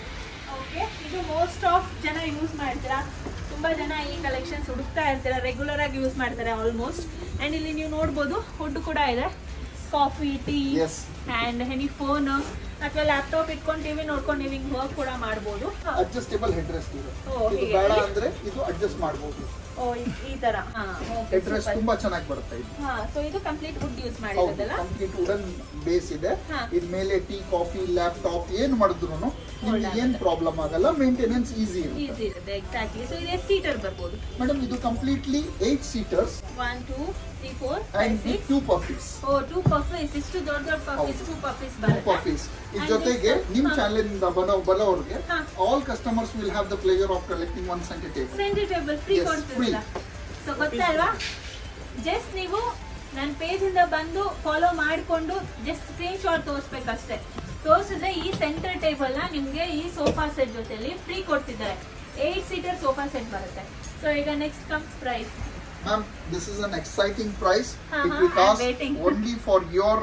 ಓಕೆ ಇದು ಮೋಸ್ಟ್ ಆಫ್ ಜನ ಯೂಸ್ ಮಾಡ್ತೀರಾ ತುಂಬಾ ಜನ ಈ ಕಲೆಕ್ಷನ್ಸ್ ಹುಡುಕ್ತಾ ಇರ್ತೀರಾ ರೆಗ್ಯುಲರ್ ಆಗಿ ಯೂಸ್ ಮಾಡ್ತಾರೆ ಆಲ್ಮೋಸ್ಟ್ ಅಂಡ್ ಇಲ್ಲಿ ನೀವು ನೋಡ್ಬೋದು ಫುಡ್ ಕೂಡ ಇದೆ coffee tea Yes. And any phone ಅಥವಾ ಲ್ಯಾಪ್ಟಾಪ್ ಇಟ್ಕೊಂಡು ಟಿವಿ ನೋಡ್ಕೊಂಡು ನೀವು ಹಿಂಗೆ ವರ್ಕ್ ಕೂಡ ಮಾಡ್ಬೋದು ಅಡ್ಜಸ್ಟೇಬಲ್ ಹೆಡ್ ರೆಸ್ಟ್ ಇದೆ ಓ, ಇದು ಹೀಗೆ. ಬೇಡ ಅಂದ್ರೆ ಇದು ಅಡ್ಜಸ್ಟ್ ಮಾಡಬಹುದು ಓ ಈ- ಈ ತರ ಹಾ ಓಕೆ ಹೆಡ್ ರೆಸ್ಟ್ ತುಂಬಾ ಚೆನ್ನಾಗಿ ಬರುತ್ತೆ ಇದು ಹಾ ಸೊ ಇದು ಕಂಪ್ಲೀಟ್ ವುಡ್ ಯೂಸ್ ಹೌದು ಮಾಡಿರೋದಲ್ಲ ಕಂಪ್ಲೀಟ್ ವುಡನ್ ಬೇಸ್ ಇದೆ ಹಾ. ಇದ್ ಮೇಲೆ ಟೀ ಕಾಫಿ ಲ್ಯಾಪ್ಟಾಪ್ ಏನ್ ಮಾಡಿದ್ರು ನಿಮ್ಗೆ ಆಗುತ್ತೆ. ಏನ್ ಪ್ರಾಬ್ಲಮ್ ಆಗಲ್ಲ ಮೇಂಟೆನೆನ್ಸ್ ಈಸಿ ಇರುತ್ತೆ ಈಸಿ ಇರುತ್ತೆ ಎಕ್ಸಾಕ್ಟ್ಲಿ ಸೊ ಇದು ಎಷ್ಟು ಸೀಟರ್ ಬರ್ಬೋದು ಮೇಡಮ್ ಇದು completely eight seaters one two three four five and six two ಪಫೀಸ್ O two poufs ಇಷ್ಟು ದೊಡ್ಡ ದೊಡ್ಡ ಪಫೀಸ್ ಹೌದು. ಟೂ ಪಫೀಸ್ ಟೂ ಬರುತ್ತೆ ಪಫೀಸ್ ಇದ್ರ And ಜೊತೆಗೆ this- ನಿಮ್ ಹಾ. ಚಾನೆಲ್ ಇಂದ ಬರೋ ಬರೋರ್ಗೆ ಹಾ. All customers will have the pleasure of collecting one centre table centre table free Yes, ಕೊಡ್ತಿರಲ್ಲ ಸೊ ಗೊತ್ತಲ್ವಾ ಜಸ್ಟ್ ನೀವು ನನ್ನ ಪೇಜ್ ಇಂದ ಬಂದು ಫಾಲೋ ಮಾಡಿಕೊಂಡು ಜಸ್ಟ್ ಸ್ಕ್ರೀನ್ ಶಾಟ್ ತೋರಿಸ್ಬೇಕಷ್ಟೇ ತೋರಿಸಿದ್ರೆ ಈ ಸೆಂಟರ್ ಟೇಬಲ್ ನ ನಿಮ್ಗೆ ಈ ಸೋಫಾ ಸೆಟ್ ಜೊತೆಲಿ ಫ್ರೀ ಕೊಡ್ತಿದ್ದಾರೆ ಏಟ್ ಸೀಟರ್ ಸೋಫಾ ಸೆಟ್ ಬರುತ್ತೆ ಸೊ ಈಗ next comes price Ma'am, this is an exciting price. Uh-huh, It will I'm cost waiting. only for your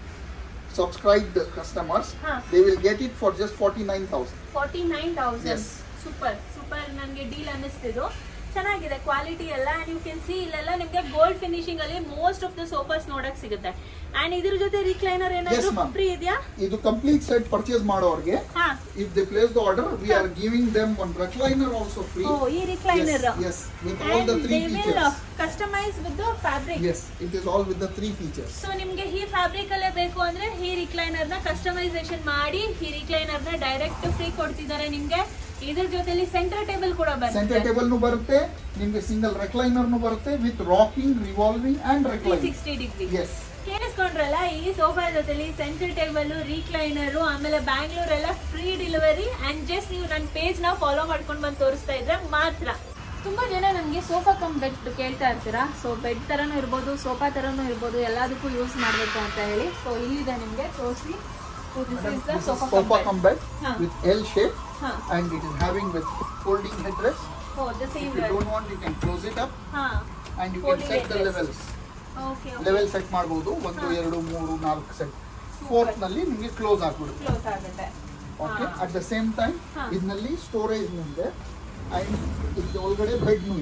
subscribed customers. Huh. They will get it for just 49,000. Forty nine thousand Yes. Super super ನನಗೆ deal ಅನ್ನಿಸ್ತಿದ್ದು ಚೆನ್ನಾಗಿದೆ quality ಎಲ್ಲ ನೀವು can see ಇಲ್ಲೆಲ್ಲ ನಿಮಗೆ gold finishing ಅಲ್ಲಿ most of the sofas ನೋಡಕ್ ಸಿಗುತ್ತೆ ಅಂಡ್ ಇದ್ರ ಜೊತೆ ರಿಕ್ಲೈನರ್ ಏನಾದ್ರು ma'am. ಫ್ರೀ ಇದೆಯಾ ಇದು ಕಂಪ್ಲೀಟ್ ಸೆಟ್ ಪರ್ಚೇಸ್ ಮಾಡೋರ್ಗೆ ಹಾ if they place the order we are giving them one recliner also free ಓ ಈ recliner yes, yes with all the and three they will features customise with fabric yes it is all with the three features so ನಿಮ್ಗೆ ಈ fabric ಅಲ್ಲೇ ಬೇಕು ಅಂದ್ರೆ ಈ recliner ನ customisation ಮಾಡಿ ಈ ರಿಕ್ಲೈನರ್ ನ ಡೈರೆಕ್ಟ್ ಫ್ರೀ ಕೊಡ್ತಿದ್ದಾರೆ ನಿಮ್ಗೆ ಇದ್ರ ಜೊತೆಲಿ ಸೆಂಟರ್ ಟೇಬಲ್ ಕೂಡ ಸೆಂಟರ್ ಬರುತ್ತೆ ಟೇಬಲ್ ನು ಬರುತ್ತೆ ನಿಮ್ಗೆ ಸಿಂಗಲ್ ರೆಕ್ಲೈನರ್ ನು ಬರುತ್ತೆ with rocking revolving and three reclining sixty degree yes ಕೇಳಿಸ್ಕೊಂಡ್ರಲ್ಲ ಈ ಸೋಫಾ ಜೊತೆಲಿ ಸೆಂಟರ್ ಟೇಬಲ್ ರೀಕ್ಲೈನರು ಆಮೇಲೆ ಬ್ಯಾಂಗ್ಳೂರ್ ಎಲ್ಲ ಫ್ರೀ ಡೆಲಿವರಿ ಅಂಡ್ ಜಸ್ಟ್ ನೀವು ನನ್ನ ಪೇಜ್ ನ ಫಾಲೋ ಮಾಡ್ಕೊಂಡು ಬಂದು ತೋರಿಸ್ತಾ ಇದ್ರೆ ಮಾತ್ರ ತುಂಬಾ ಜನ ನನಗೆ ಸೋಫಾ ಕಮ್ ಬೆಡ್ ಕೇಳ್ತಾ ಇರ್ತೀರಾ ಸೊ ಬೆಡ್ ತರನೂ ಇರ್ಬೋದು ಸೋಫಾ ತರನೂ ಇರ್ಬೋದು ಎಲ್ಲದಕ್ಕೂ ಯೂಸ್ ಮಾಡಬೇಕು ಅಂತ ಹೇಳಿ ಸೊ ಇಲ್ಲಿದೆ ನಿಮಗೆ ತೋರಿಸಿ this is the This is sofa sofa come bed Huh. with L shape ಹಾ and it is having with folding headrest. Oh the same If you don't want, you can close it up ಹಾ and you Folding can set the headrest. levels. Okay level set ಮಾಡಬಹುದು ಒಂದು ಹಾ. ಎರಡು ಮೂರು ನಾಲ್ಕು set fourth ನಲ್ಲಿ ನಿಮಗೆ close ಆಗ್ಬಿಡುತ್ತೆ ಕ್ಲೋಸ್ ಆಗುತ್ತೆ ಓಕೆ ಹಾ. ಅಟ್ ದ ಸೇಮ್ ಟೈಮ್ ಹಾ. ಇದರಲ್ಲಿ ಸ್ಟೋರೇಜ್ ಇದೆ ಅಂಡ್ ಇದ್ರ ಒಳಗಡೆ ಬೆಡ್ ಇದೆ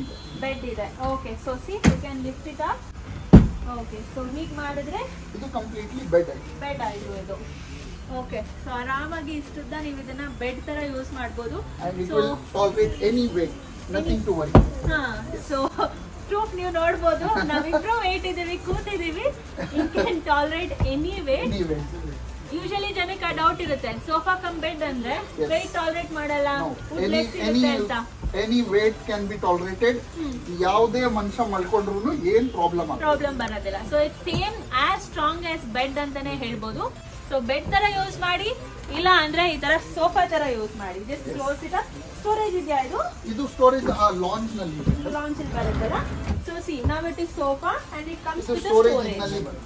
ಬೆಡ್ ಇದೆ okay so see you can lift it up okay so ಹೀಗೆ ಮಾಡಿದ್ರೆ ಇದು ಕಂಪ್ಲೀಟ್ಲಿ ಬೆಡ್ ಆಯ್ತು ಬೆಡ್ ಆಯಿತು ಇದು ಓಕೆ ಸೊ ಆರಾಮಾಗಿ ಇಷ್ಟುದ್ದ ನೀವು ಇದನ್ನ ಬೆಡ್ ತರ ಯೂಸ್ ಮಾಡ್ಬೋದು and it so will tolerate any weight nothing to worry ಹಾ ಸೊ ಪ್ರೂಫ್ ನೀವು ನೋಡ್ಬೋದು ನಾವಿಬ್ರು ವೇಟ್ ಇದೀವಿ ಕೂತಿದೀವಿ you can tolerate any weight any weight usually ಜನಕ್ಕೆ ಡೌಟ್ ಇರುತ್ತೆ ಸೋಫಾ ಕಮ್ ಬೆಡ್ ಅಂದ್ರೆ Yes. ವೇಟ್ ಟಾಲರೇಟ್ ಮಾಡಲ್ಲ no food any less any ಇರುತ್ತೆ ಅಂತ any weight can be tolerated ಯಾವುದೇ ಮನುಷ್ಯ ಮಲ್ಕೊಂಡ್ರು ಏನ್ ಪ್ರಾಬ್ಲಮ್ ಆಗಲ್ಲ ಪ್ರಾಬ್ಲಮ್ ಬರೋದಿಲ್ಲ so it same as strong as bed ಅಂತಾನೆ ಹೇಳ್ಬೋದು ಸೊ ಬೆಡ್ ತರ ಯೂಸ್ ಮಾಡಿ ಇಲ್ಲ ಅಂದ್ರೆ ಈ ತರ ಸೋಫಾ ತರ ಯೂಸ್ ಮಾಡಿ ಜಸ್ಟ್ ಕ್ಲೋಸ್ ಇಟ್ ಸ್ಟೋರೇಜ್ ಇದೆಯಾ ಇದು ಇದು ಸ್ಟೋರೇಜ್ ಆ ಲಾಂಚ್ ನಲ್ಲಿ ಇದೆ ಲಾಂಚ್ ಅಲ್ಲಿ ಬರುತ್ತಲ್ಲ ಸೊ ಸಿ ನಾವ್ it is sofa and it comes ಇದು ವಿತ್ ಸ್ಟೋರೇಜ್ ಸ್ಟೋರೇಜ್ ನಲ್ಲಿ ಬರುತ್ತೆ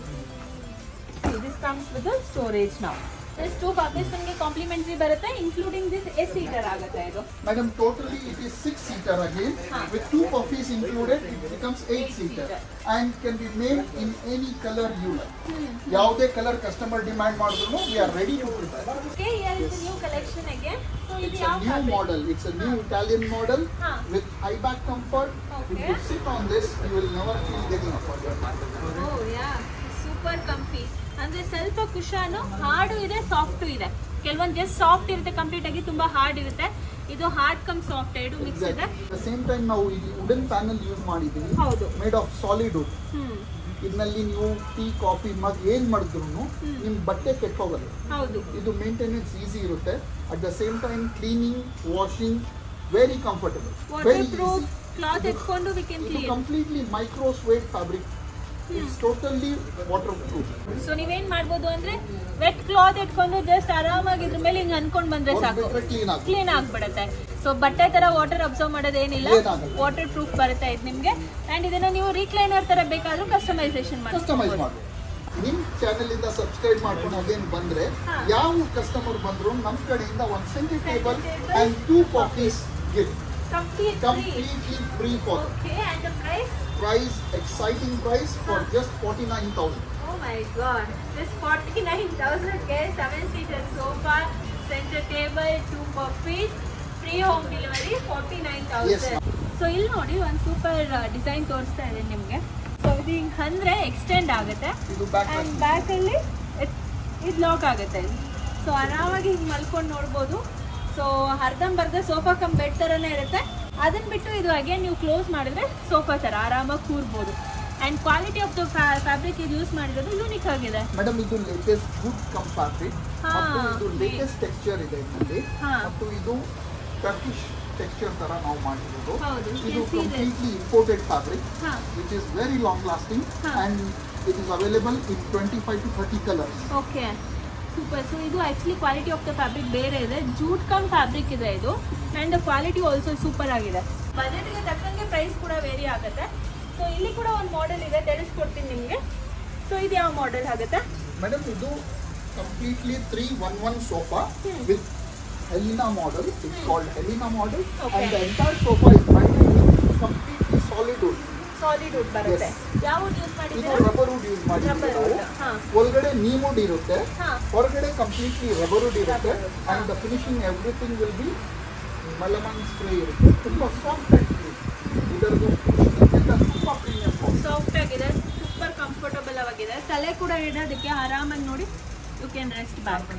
ದಿಸ್ ಕಮ್ಸ್ ವಿತ್ ಸ್ಟೋರೇಜ್ ನಾವು ದಿಸ್ ಟೂ ಪರ್ಪಸ್ ನಿಮಗೆ ಕಾಂಪ್ಲಿಮೆಂಟರಿ ಬರುತ್ತೆ ಇನ್ಕ್ಲೂಡಿಂಗ್ ದಿಸ್ ಎಸ್ ಸೀಟರ್ ಆಗುತ್ತೆ ಇದು Madam, totally it is six seater again. Huh. With two puffies included, it becomes eight Eight seater seater. and can be made in any color you like. ಯಾವುದೇ colour customer demand ಮಾಡಿದ್ರು we are ready to prepare okay here is new collection again so ಇದು It's a ಯಾವ new fabric? model. It's a new Italian model Huh. with high back comfort. If Okay. you sit on this, you will never feel getting up. Oh ya super comfy ಅಂದ್ರೆ ಸ್ವಲ್ಪ ಕುಶಾನು hard ಇದೆ soft ಇದೆ ಕೆಲವೊಂದು just soft ಇರುತ್ತೆ complete ಆಗಿ ತುಂಬಾ hard ಇರುತ್ತೆ ಇದು ಹಾರ್ಡ್ ಕಮ್ ಸಾಫ್ಟ್ ಎರಡು ಮಿಕ್ಸ್ ಇದೆ At the same time ನಾವು ಇಲ್ಲಿ ವುಡನ್ ಪ್ಯಾನಲ್ ಯೂಸ್ ಮಾಡಿದ್ದೀವಿ ಹೌದು made of solid wood hmm ಇದರಲ್ಲಿ ನೀವು ಟೀ ಕಾಫಿ ಮಗ್ ಏನ್ ಮಾಡಿದ್ರು ನಿಮ್ ಬಟ್ಟೆ ಕೆಟ್ಟೋಗಲ್ಲ ಹೌದು ಇದು ಮೇಂಟೆನೆನ್ಸ್ ಈಸಿ ಇರುತ್ತೆ at the same time cleaning washing very comfortable water very proof cloth ಎತ್ಕೊಂಡು ವಿ ಕ್ಯಾನ್ ಇದು clean completely micro suede fabric it's totally water proof so ನೀವೇನ್ ಮಾಡ್ಬೋದು ಅಂದ್ರೆ ವೆಟ್ ಕ್ಲಾತ್ ಇಟ್ಕೊಂಡು ಜಸ್ಟ್ ಆರಾಮಾಗಿ ಇದ್ರ ಮೇಲೆ ಹಿಂಗ್ ಅನ್ಕೊಂಡ್ ಬಂದ್ರೆ ಸಾಕು ಕ್ಲೀನ್ ಆಗುತ್ತೆ ಕ್ಲೀನ್ ಆಗ್ಬಿಡುತ್ತೆ ಸೊ ಬಟ್ಟೆ ತರ ವಾಟರ್ ಅಬ್ಸರ್ವ್ ಮಾಡೋದೇನಿಲ್ಲ ಏನಾಗಲ್ಲ. ವಾಟರ್ ಪ್ರೂಫ್ ಬರುತ್ತೆ ಇದು ನಿಮ್ಗೆ ಅಂಡ್ ಇದನ್ನ ನೀವು ರೀಕ್ಲೈನರ್ ತರ ಬೇಕಾದ್ರೂ ಕಸ್ಟಮೈಸೇಷನ್ ಕಸ್ಟಮೈಸ್ ಮಾಡ್ಬೋದು ಮಾಡಿ ನಿಮ್ ಚಾನೆಲ್ ಇಂದ ಸಬ್ಸ್ಕ್ರೈಬ್ ಮಾಡ್ಕೊಂಡು ಅದೇನ್ ಬಂದ್ರೆ ಹಾ. ಯಾವ ಕಸ್ಟಮರ್ ಬಂದ್ರು ನಮ್ ಕಡೆಯಿಂದ ಒಂದ್ centre table table. And two coffees gift complete completely free for okay and the price price exciting price for just forty nine thousand Oh my god, this 49,000 ke 7 seater sofa, center table, two puppies, free home delivery 49,000. Yes, ma'am. So ಇಲ್ಲಿ ನೋಡಿ ಒಂದು super design ತೋರಿಸ್ತಾ ಇದೆ ನಿಮಗೆ so ಇದು ಹಿಂಗೆ ಅಂದ್ರೆ extend ಆಗುತ್ತೆ ಇದು ಬ್ಯಾಕ್ ಆ್ಯಂಡ್ ಬ್ಯಾಕಲ್ಲಿ ಇದು ಲಾಕ್ ಆಗುತ್ತೆ ಇದು ಸೊ ಆರಾಮಾಗಿ ಹಿಂಗೆ ಮಲ್ಕೊಂಡು ನೋಡ್ಬೋದು ಸೊ ಅರ್ಧಂಬರ್ಧ ಸೋಫಾ ಕಮ್ ಬೆಡ್ ಥರನೇ ಇರುತ್ತೆ ಅದನ್ನ ಬಿಟ್ಟು ಇದು ಅಗೇನ್ ನೀವು ಕ್ಲೋಸ್ ಮಾಡಿದ್ರೆ ಸೋಫಾ ಥರ ಆರಾಮಾಗಿ ಕೂರ್ಬೋದು and quality of the fabric ಇದು ಯೂಸ್ ಮಾಡಿರೋದು ಯೂನಿಕ್ ಆಗಿದೆ ಮೇಡಮ್ ಇದು ಲೇಟೆಸ್ಟ್ ಗುಡ್ ಕಮ್ ಫ್ಯಾಬ್ರಿಕ್ ಹಾ, ಮತ್ತು ಇದು okay. ಲೇಟೆಸ್ಟ್ ಟೆಕ್ಸ್ಚರ್ ಇದೆ ಇದರಲ್ಲಿ ಹಾ. ಮತ್ತು ಇದು ಟರ್ಕಿಶ್ ಟೆಕ್ಸ್ಚರ್ ತರ ನಾವು ಮಾಡಿರೋದು ಹೌದು, you ಇದು can see this. Completely imported fabric ಹಾಂ which is very long lasting ಹಾ. And it is available in twenty five to thirty colours okay super so ಇದು actually quality of the fabric ಬೇರೆ ಇದೆ ಜೂಟ್ ಕಮ್ ಫ್ಯಾಬ್ರಿಕ್ ಇದೆ ಇದು and quality also super ಆಗಿದೆ ಬಜೆಟ್ಗೆ ತಕ್ಕಂಗೆ ಪ್ರೈಸ್ ಕೂಡ ವೇರಿ ಆಗುತ್ತೆ ಸೊ ಇಲ್ಲಿ ಕೂಡ ಒಂದು ಮಾಡೆಲ್ ಇದೆ ತಿಳಿಸ್ಕೊಡ್ತೀನಿ ನಿಮಗೆ ಸೊ ಇದು ಯಾವ ಮಾಡೆಲ್ ಆಗುತ್ತೆ ಮೇಡಮ್ ಇದು completely three one one sofa Hmm. With Helena model it's called Helena model Okay. And the entire sofa is completely solid wood solid wood ಬರುತ್ತೆ ಯಾವ ಯೂಸ್ ಇದು ಮಾಡಿದ್ದೀರಾ ರಬ್ಬರ್ ವುಡ್ ಯೂಸ್ ಮಾಡಿದ್ದೀವಿ rubber ನಾವು wood ಹಾಂ ಒಳಗಡೆ ನೀಮುಡ್ ಇರುತ್ತೆ ಹಾಂ ಹೊರಗಡೆ ಕಂಪ್ಲೀಟ್ಲಿ ರಬ್ಬರ್ ವುಡ್ ಇರುತ್ತೆ Rubber wood, ಅಂಡ್ ದ ಹಾ. ಫಿನಿಶಿಂಗ್ ಎವ್ರಿಥಿಂಗ್ ವಿಲ್ ಬಿ ಮಲಮನ್ ಸ್ಪ್ರೇ ಇರುತ್ತೆ ತುಂಬ ಸಾಫ್ಟ್ ಆಗಿ ಇದರದ್ದು ತುಂಬ ಪ್ರೀಮಿಯಂ ಸಾಫ್ಟ್ ಆಗಿದೆ ಸೂಪರ್ ಕಂಫರ್ಟಬಲ್ ಆಗಿದೆ ತಲೆ ಕೂಡ ಇಡೋದಕ್ಕೆ ಆರಾಮಾಗಿ ನೋಡಿ you can rest back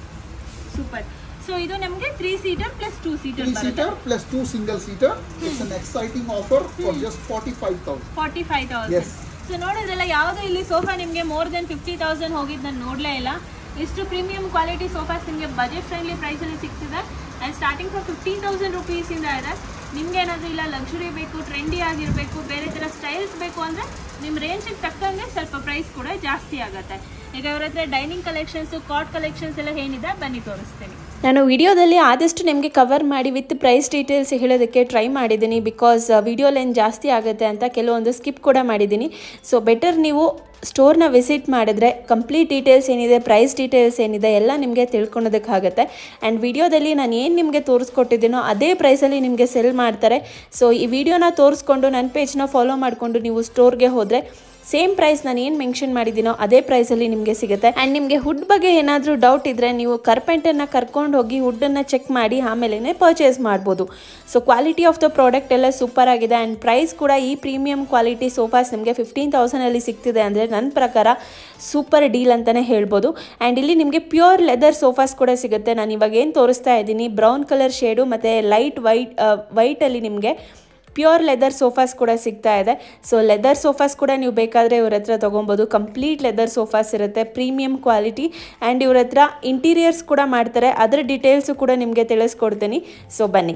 super so ಇದು ನಮಗೆ three seater plus two seater three ಬರುತ್ತೆ seater plus two single seater it's an exciting offer for just forty five thousand forty five thousand Yes. So ನೋಡಿದ್ರಲ್ಲ ಯಾವುದೋ ಇಲ್ಲಿ sofa ನಿಮಗೆ more than fifty thousand ಹೋಗಿದ್ದು ನಾನು ನೋಡಲೇ ಇಲ್ಲ ಇಷ್ಟು ಪ್ರೀಮಿಯಂ ಕ್ವಾಲಿಟಿ ಸೋಫಾಸ್ ನಿಮಗೆ ಬಜೆಟ್ ಫ್ರೆಂಡ್ಲಿ ಪ್ರೈಸಲ್ಲಿ ಸಿಗ್ತಿದೆ and starting from fifteen thousand ರುಪೀಸಿಂದ ಇದೆ ನಿಮ್ಗೆ ಏನಾದರೂ ಇಲ್ಲ ಲಕ್ಸುರಿ ಬೇಕು ಟ್ರೆಂಡಿ ಆಗಿರಬೇಕು ಬೇರೆ ಥರ ಸ್ಟೈಲ್ಸ್ ಬೇಕು ಅಂದರೆ ನಿಮ್ಮ ರೇಂಜಿಗೆ ತಕ್ಕಂಗೆ ಸ್ವಲ್ಪ ಪ್ರೈಸ್ ಕೂಡ ಜಾಸ್ತಿ ಆಗುತ್ತೆ ಈಗ ಅವ್ರ ಹತ್ರ ಡೈನಿಂಗ್ ಕಲೆಕ್ಷನ್ಸು ಕಾಟ್ ಕಲೆಕ್ಷನ್ಸ್ ಎಲ್ಲ ಏನಿದೆ ಬನ್ನಿ ತೋರಿಸ್ತೀನಿ ನಾನು ವಿಡಿಯೋದಲ್ಲಿ ಆದಷ್ಟು ನಿಮಗೆ ಕವರ್ ಮಾಡಿ ವಿತ್ ಪ್ರೈಸ್ ಡೀಟೇಲ್ಸ್ ಹೇಳೋದಕ್ಕೆ ಟ್ರೈ ಮಾಡಿದ್ದೀನಿ ಬಿಕಾಸ್ ವಿಡಿಯೋ ಲೆಂತ್ ಜಾಸ್ತಿ ಆಗುತ್ತೆ ಅಂತ ಕೆಲವೊಂದು ಸ್ಕಿಪ್ ಕೂಡ ಮಾಡಿದ್ದೀನಿ ಸೊ ಬೆಟರ್ ನೀವು ಸ್ಟೋರ್ನ ವಿಸಿಟ್ ಮಾಡಿದ್ರೆ ಕಂಪ್ಲೀಟ್ ಡೀಟೇಲ್ಸ್ ಏನಿದೆ ಪ್ರೈಸ್ ಡೀಟೇಲ್ಸ್ ಏನಿದೆ ಎಲ್ಲ ನಿಮಗೆ ತಿಳ್ಕೊಳೋದಕ್ಕಾಗುತ್ತೆ ಆ್ಯಂಡ್ ವಿಡಿಯೋದಲ್ಲಿ ನಾನು ಏನು ನಿಮಗೆ ತೋರಿಸ್ಕೊಟ್ಟಿದ್ದೀನೋ ಅದೇ ಪ್ರೈಸಲ್ಲಿ ನಿಮಗೆ ಸೆಲ್ ಮಾಡ್ತಾರೆ ಸೊ ಈ ವಿಡಿಯೋನ ತೋರಿಸ್ಕೊಂಡು ನನ್ನ ಪೇಜ್ನ ಫಾಲೋ ಮಾಡಿಕೊಂಡು ನೀವು ಸ್ಟೋರ್ಗೆ ಹೋದರೆ ಸೇಮ್ ಪ್ರೈಸ್ ನಾನು ಏನು ಮೆನ್ಷನ್ ಮಾಡಿದ್ದೀನೋ ಅದೇ ಪ್ರೈಸಲ್ಲಿ ನಿಮಗೆ ಸಿಗುತ್ತೆ ಆ್ಯಂಡ್ ನಿಮಗೆ ಹುಡ್ ಬಗ್ಗೆ ಏನಾದರೂ ಡೌಟ್ ಇದ್ದರೆ ನೀವು ಕಾರ್ಪೆಂಟರ್ನ ಕರ್ಕೊಂಡು ಹೋಗಿ ಹುಡ್ಡನ್ನು ಚೆಕ್ ಮಾಡಿ ಆಮೇಲೆ ಪರ್ಚೇಸ್ ಮಾಡ್ಬೋದು so quality of the product ಎಲ್ಲ ಸೂಪರ್ ಆಗಿದೆ ಆ್ಯಂಡ್ ಪ್ರೈಸ್ ಕೂಡ ಈ ಪ್ರೀಮಿಯಂ ಕ್ವಾಲಿಟಿ ಸೋಫಾಸ್ ನಿಮಗೆ ಫಿಫ್ಟೀನ್ ತೌಸಂಡಲ್ಲಿ ಸಿಗ್ತಿದೆ ಅಂದರೆ ನನ್ನ ಪ್ರಕಾರ ಸೂಪರ್ ಡೀಲ್ ಅಂತಲೇ ಹೇಳ್ಬೋದು ಆ್ಯಂಡ್ ಇಲ್ಲಿ ನಿಮಗೆ ಪ್ಯೂರ್ ಲೆದರ್ ಸೋಫಾಸ್ ಕೂಡ ಸಿಗುತ್ತೆ ನಾನು ಇವಾಗ ಏನು ತೋರಿಸ್ತಾ ಇದ್ದೀನಿ ಬ್ರೌನ್ ಕಲರ್ ಶೇಡು ಮತ್ತು ಲೈಟ್ ವೈಟ್ ವೈಟಲ್ಲಿ ನಿಮಗೆ ಪ್ಯೂರ್ ಲೆದರ್ ಸೋಫಾಸ್ ಕೂಡ ಸಿಗ್ತಾ ಇದೆ ಸೊ ಲೆದರ್ ಸೋಫಾಸ್ ಕೂಡ ನೀವು ಬೇಕಾದರೆ ಇವ್ರ ಹತ್ರ ತೊಗೊಬೋದು ಕಂಪ್ಲೀಟ್ ಲೆದರ್ ಸೋಫಾಸ್ ಇರುತ್ತೆ ಪ್ರೀಮಿಯಂ ಕ್ವಾಲಿಟಿ ಆ್ಯಂಡ್ ಇವ್ರ ಹತ್ರ ಇಂಟೀರಿಯರ್ಸ್ ಕೂಡ ಮಾಡ್ತಾರೆ ಅದರ ಡೀಟೇಲ್ಸು ಕೂಡ ನಿಮಗೆ ತಿಳಿಸ್ಕೊಡ್ತೀನಿ ಸೊ ಬನ್ನಿ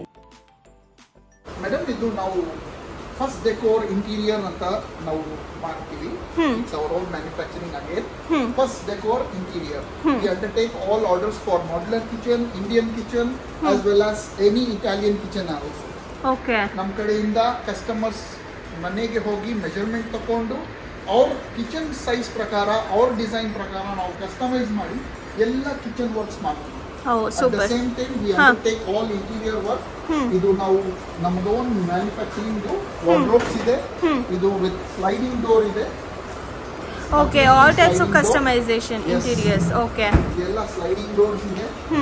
ಮೇಡಮ್ ಇದು ನಾವು ಫಸ್ಟ್ ಡೆಕೋರ್ ಇಂಟೀರಿಯರ್ ಅಂತ ನಾವು ಮಾಡ್ತೀವಿ it's our own manufacturing again first decor interior we undertake all orders for modular kitchen Indian kitchen as well as any Italian kitchen also okay ನಮ್ಮ ಕಡೆಯಿಂದ ಕಸ್ಟಮರ್ಸ್ ಮನೆಗೆ ಹೋಗಿ ಮೆಜರ್ಮೆಂಟ್ ತಗೊಂಡು ಅವ್ರ ಕಿಚನ್ ಸೈಜ್ ಪ್ರಕಾರ ಅವ್ರ ಡಿಸೈನ್ ಪ್ರಕಾರ ನಾವು ಕಸ್ಟಮೈಸ್ ಮಾಡಿ ಎಲ್ಲ ಕಿಚನ್ ವರ್ಕ್ಸ್ ಮಾಡ್ತೀವಿ oh at the super same time we undertake all interior work ಇದು ನಾವು ನಮ್ದು ಓನ್ ಮ್ಯಾನುಫ್ಯಾಕ್ಚರಿಂಗ್ ವಾರ್ಡ್ರೋಬ್ಸ್ ಇದೆ ಇದು ವಿತ್ ಸ್ಲೈಡಿಂಗ್ ಡೋರ್ ಇದೆ okay all types of Sliding door. Customisation Yes. Interiors okay ಎಲ್ಲ ಸ್ಲೈಡಿಂಗ್ ಡೋರ್ಸ್ ಇದೆ ಹ್ಞೂ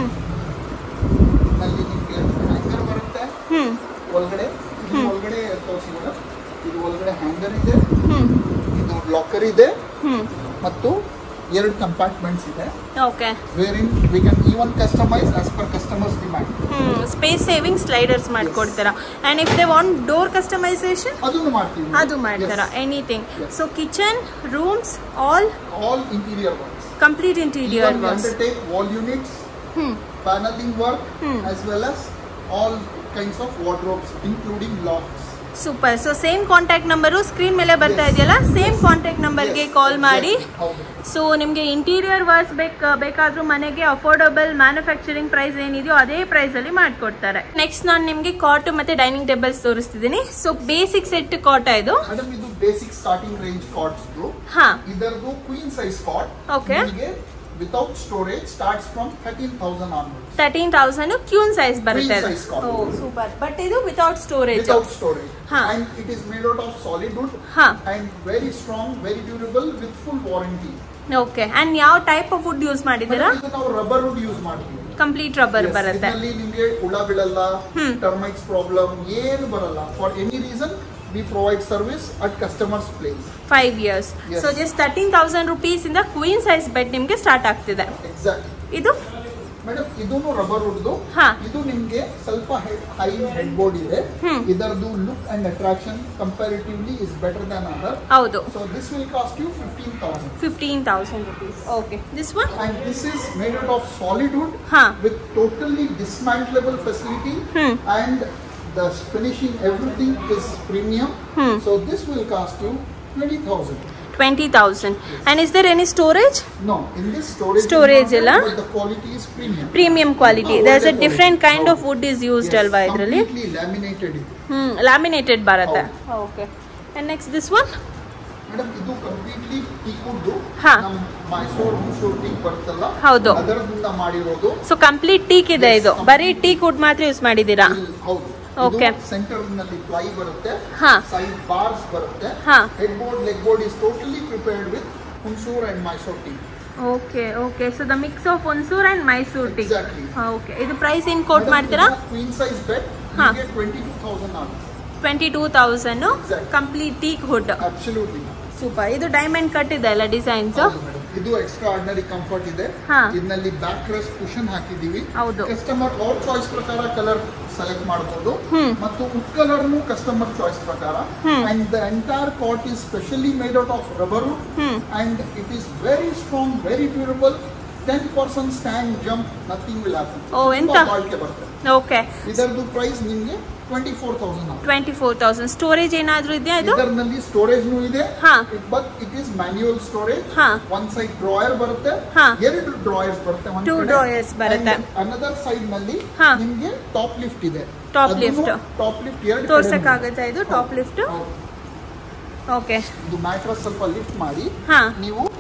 ನಲ್ಲಿ ನಿಮಗೆ ಹ್ಯಾಂಗರ್ ಬರುತ್ತೆ ಹ್ಞೂ ಒಳಗಡೆ ಇದು ಒಳಗಡೆ ತೋರಿಸಿ ಮೇಡಮ್ ಇದು ಒಳಗಡೆ ಹ್ಯಾಂಗರ್ ಇದೆ ಹ್ಞೂ ಇದು ಲಾಕರ್ ಇದೆ ಹ್ಞೂ ಮತ್ತು ಎರಡು ಕಂಪಾರ್ಟ್ಮೆಂಟ್ಸ್ ಇದೆ okay where in we can even customise as per customers demand ಹ್ಞೂ ಸ್ಪೇಸ್ ಸೇವಿಂಗ್ ಸ್ಲೈಡರ್ಸ್ ಮಾಡ್ಕೊಡ್ತೀರಾ and if they want door customisation ಅದನ್ನು ಮಾಡ್ತೀವಿ ಅದು ಮಾಡ್ತಾರಾ anything so kitchen rooms all all interior works complete interior Even we works undertake wall units, ಹ್ಞೂ paneling work, Hmm. as well as all kinds of wardrobes, including lofts. Super so same contact number screen ಮೇಲೆ ಬರ್ತಾ Yes. ಇದೆಯಲ್ಲ same contact ನಂಬರ್ಗೆ Yes, call ಮಾಡಿ exactly. ಹೌದು. So ನಿಮಗೆ interior works ಬೇಕು ಬೇಕಾದರೂ ಮನೆಗೆ ಅಫೋರ್ಡಬಲ್ ಮ್ಯಾನುಫ್ಯಾಕ್ಚರಿಂಗ್ ಪ್ರೈಸ್ ಏನಿದೆಯೋ ಅದೇ ಪ್ರೈಸಲ್ಲಿ ಮಾಡಿಕೊಡ್ತಾರೆ ನೆಕ್ಸ್ಟ್ ನಾನು ನಿಮಗೆ ಕಾಟ್ ಮತ್ತು ಡೈನಿಂಗ್ ಟೇಬಲ್ಸ್ ತೋರಿಸ್ತಿದ್ದೀನಿ ಸೊ ಬೇಸಿಕ್ ಸೆಟ್ ಕಾಟ ಇದು Madam, ಇದು ಬೇಸಿಕ್ ಸ್ಟಾರ್ಟಿಂಗ್ ರೇಂಜ್ ಕಾಟ್ಸ್ ಹಾಂ ಇದರದು ಕ್ವೀನ್ ಸೈಜ್ ಕಾಟ್ Okay. ನಿಮಗೆ without storage starts from thirteen thousand onwards thirteen thousand queen size ಬರುತ್ತೆ Queen size cot. Oh super but ಇದು without storage without storage Huh. And it is made out of solid wood ಹಾ and very strong very durable with full warranty okay and ಯಾವ type of wood use ಮಾಡಿದ್ದೀರಾ ಇದು ನಾವು rubber wood use ಮಾಡ್ತೀವಿ complete rubber Yes, ಬರುತ್ತೆ ಇದ್ರಲ್ಲಿ ನಿಮಗೆ ಹುಳ ಬೀಳಲ್ಲ ಹ್ಮ್. ಟರ್ಮೈಟ್ಸ್ ಪ್ರಾಬ್ಲಮ್ ಏನು ಬರಲ್ಲ for any reason we provide service at customers place five years Yes. So just thirteen thousand rupees ಇಂದ ಕ್ವೀನ್ ಸೈಜ್ ಬೆಡ್ ನಿಮಗೆ ಸ್ಟಾರ್ಟ್ ಆಗ್ತಿದೆ ಎಕ್ಸಾಕ್ಟ್ ಇದು ಮೇಡಮ್ ಇದೂ ರಬ್ಬರ್ ವುಡ್ದು ಹಾ. ಇದು ನಿಮ್ಗೆ ಸ್ವಲ್ಪ ಹೈ ಹೆಡ್ ಬೋರ್ಡ್ ಇದೆ ಹ್ಮ್. ಇದರದು look and attraction comparatively is better than other ಹೌದು so this will cost you fifteen thousand fifteen thousand rupees okay this one and this is made out of solid wood Huh. with totally dismantleable facility Hmm. and the finishing everything is premium Hmm. so this will cost you 20000 twenty thousand and is there any storage no in this storage is Storage not illa? there, but the quality is premium premium quality Oh, there's a ಒಳ್ಳೆ different quality. Kind of wood is used Yes, ಅಲ್ವಾ ಇದರಲ್ಲಿ completely laminated ಇದೆ ಹ್ಮ್ laminated ಬರುತ್ತೆ okay and next this one madam ಇದು completely teak wood ಹಾ. ನಮ್ಮ Mysore Hunsur teak ಬರುತ್ತಲ್ಲ ಹೌದು. ಅದರದಿಂದ ಮಾಡಿರೋದು ಸೊ ಕಂಪ್ಲೀಟ್ ಟೀಕ್ ಇದೆ Yes, ಇದು complete ಬರೀ ಟೀಕ್ ವುಡ್ ಮಾತ್ರ ಯೂಸ್ ಮಾಡಿದ್ದೀರಾ ಇಲ್ಲಿ ಹೌದು Okay. ಸೆಂಟರ್ ನಲ್ಲಿ ಪ್ಲೈ ಬರುತ್ತೆ ಹಾ. ಸೈಡ್ ಬಾರ್ಸ್ ಬರುತ್ತೆ ಹಾ. Head board leg board is totally prepared with Hunsur and Mysore tea okay okay so the mix of Hunsur and Mysore tea Exactly. Okay ಇದು ಪ್ರೈಸ್ ಏನು ಕೋಟ್ ಮಾಡ್ತೀರಾ ಕ್ವೀನ್ ಸೈಜ್ ಬೆಡ್ ಹಾ. ನಿಮಗೆ ಟ್ವೆಂಟಿ ಟೂ ತೌಸಂಡ್ ಆಗುತ್ತೆ twenty two thousand Exactly. Complete teak wood absolutely super ಇದು diamond cut ಇದೆ ಅಲ್ಲ designs ಇದು ಎಕ್ಸ್ಟ್ರಾ ಆರ್ಡಿನರಿ ಕಂಫರ್ಟ್ ಇದೆ ಹಾ. ಇದರಲ್ಲಿ ಬ್ಯಾಕ್ ರೆಸ್ಟ್ ಕುಶನ್ ಹಾಕಿದೀವಿ ಹೌದು. ಕಸ್ಟಮರ್ ಅವ್ರ ಚಾಯ್ಸ್ ಪ್ರಕಾರ ಕಲರ್ ಸೆಲೆಕ್ಟ್ ಮಾಡಬಹುದು ಹ್ಮ್. ಮತ್ತು ವುಡ್ ಕಲರ್ನು ಕಸ್ಟಮರ್ ಚಾಯ್ಸ್ ಪ್ರಕಾರ ಹ್ಮ್. And the entire cot is specially made out of rubber ಹ್ಮ್. And it is very strong very durable ten percent stand jump nothing will happen oh, ಎಂತ? ಬಾಳಿಕೆ ಬರ್ತದೆ okay ಇದರದ್ದು price ನಿಮಗೆ twenty four thousand twenty four thousand storage ಏನಾದರೂ ಇದೆಯಾ ಇದು ಇದರಲ್ಲಿ ಸ್ಟೋರೇಜ್ನು ಇದೆ ಹಾ. But it is manual storage ಹಾ. ಒನ್ ಸೈಡ್ ಡ್ರಾಯರ್ ಬರುತ್ತೆ ಹಾ. ಎರಡು ಡ್ರಾಯರ್ಸ್ ಬರುತ್ತೆ Two drawers ಬರುತ್ತೆ. ಅನದರ್ ಸೈಡ್ ನಲ್ಲಿ ಹಾ. ನಿಮ್ಗೆ ಟಾಪ್ ಲಿಫ್ಟ್ ಇದೆ Top lift. ಟಾಪ್ ಲಿಫ್ಟ್ ಎರಡು ತೋರ್ಸಕ್ಕಾಗತ್ತಾ ಇದು ಟಾಪ್ ಲಿಫ್ಟ್ ಓಕೆ ಇದು ಮ್ಯಾಟ್ರಸ್ ಸ್ವಲ್ಪ ಲಿಫ್ಟ್ ಮಾಡಿ ಹಾ ನೀವು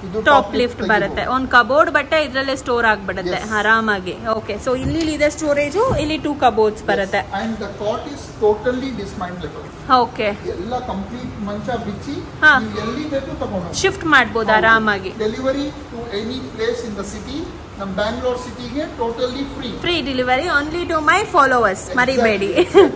ಇದು ಟಾಪ್ top ಲಿಫ್ಟ್ lift ಬರುತ್ತೆ ಒಂದು ಕಬೋರ್ಡ್ ಬಟ್ಟೆ ಇದ್ರಲ್ಲೇ ಸ್ಟೋರ್ ಆಗ್ಬಿಡುತ್ತೆ Yes. ಆರಾಮಾಗಿ ಓಕೆ ಸೊ ಇಲ್ಲಿ ಇದೆ ಸ್ಟೋರೇಜು ಇಲ್ಲಿ ಟೂ ಕಬೋರ್ಡ್ಸ್ ಬರುತ್ತೆ and the cot is totally dismantlable okay ಎಲ್ಲ ಕಂಪ್ಲೀಟ್ ಮಂಚ ಬಿಚ್ಚಿ ಹಾ. ನೀವು ಎಲ್ಲಿ ಬೇಕು ತಗೊಂಡು ಶಿಫ್ಟ್ ಮಾಡ್ಬೋದು ಆರಾಮಾಗಿ delivery to any place in the city ನಮ್ಮ ಬ್ಯಾಂಗ್ಳೂರ್ ಸಿಟಿಗೆ totally free free delivery only to my followers ಮರಿಬೇಡಿ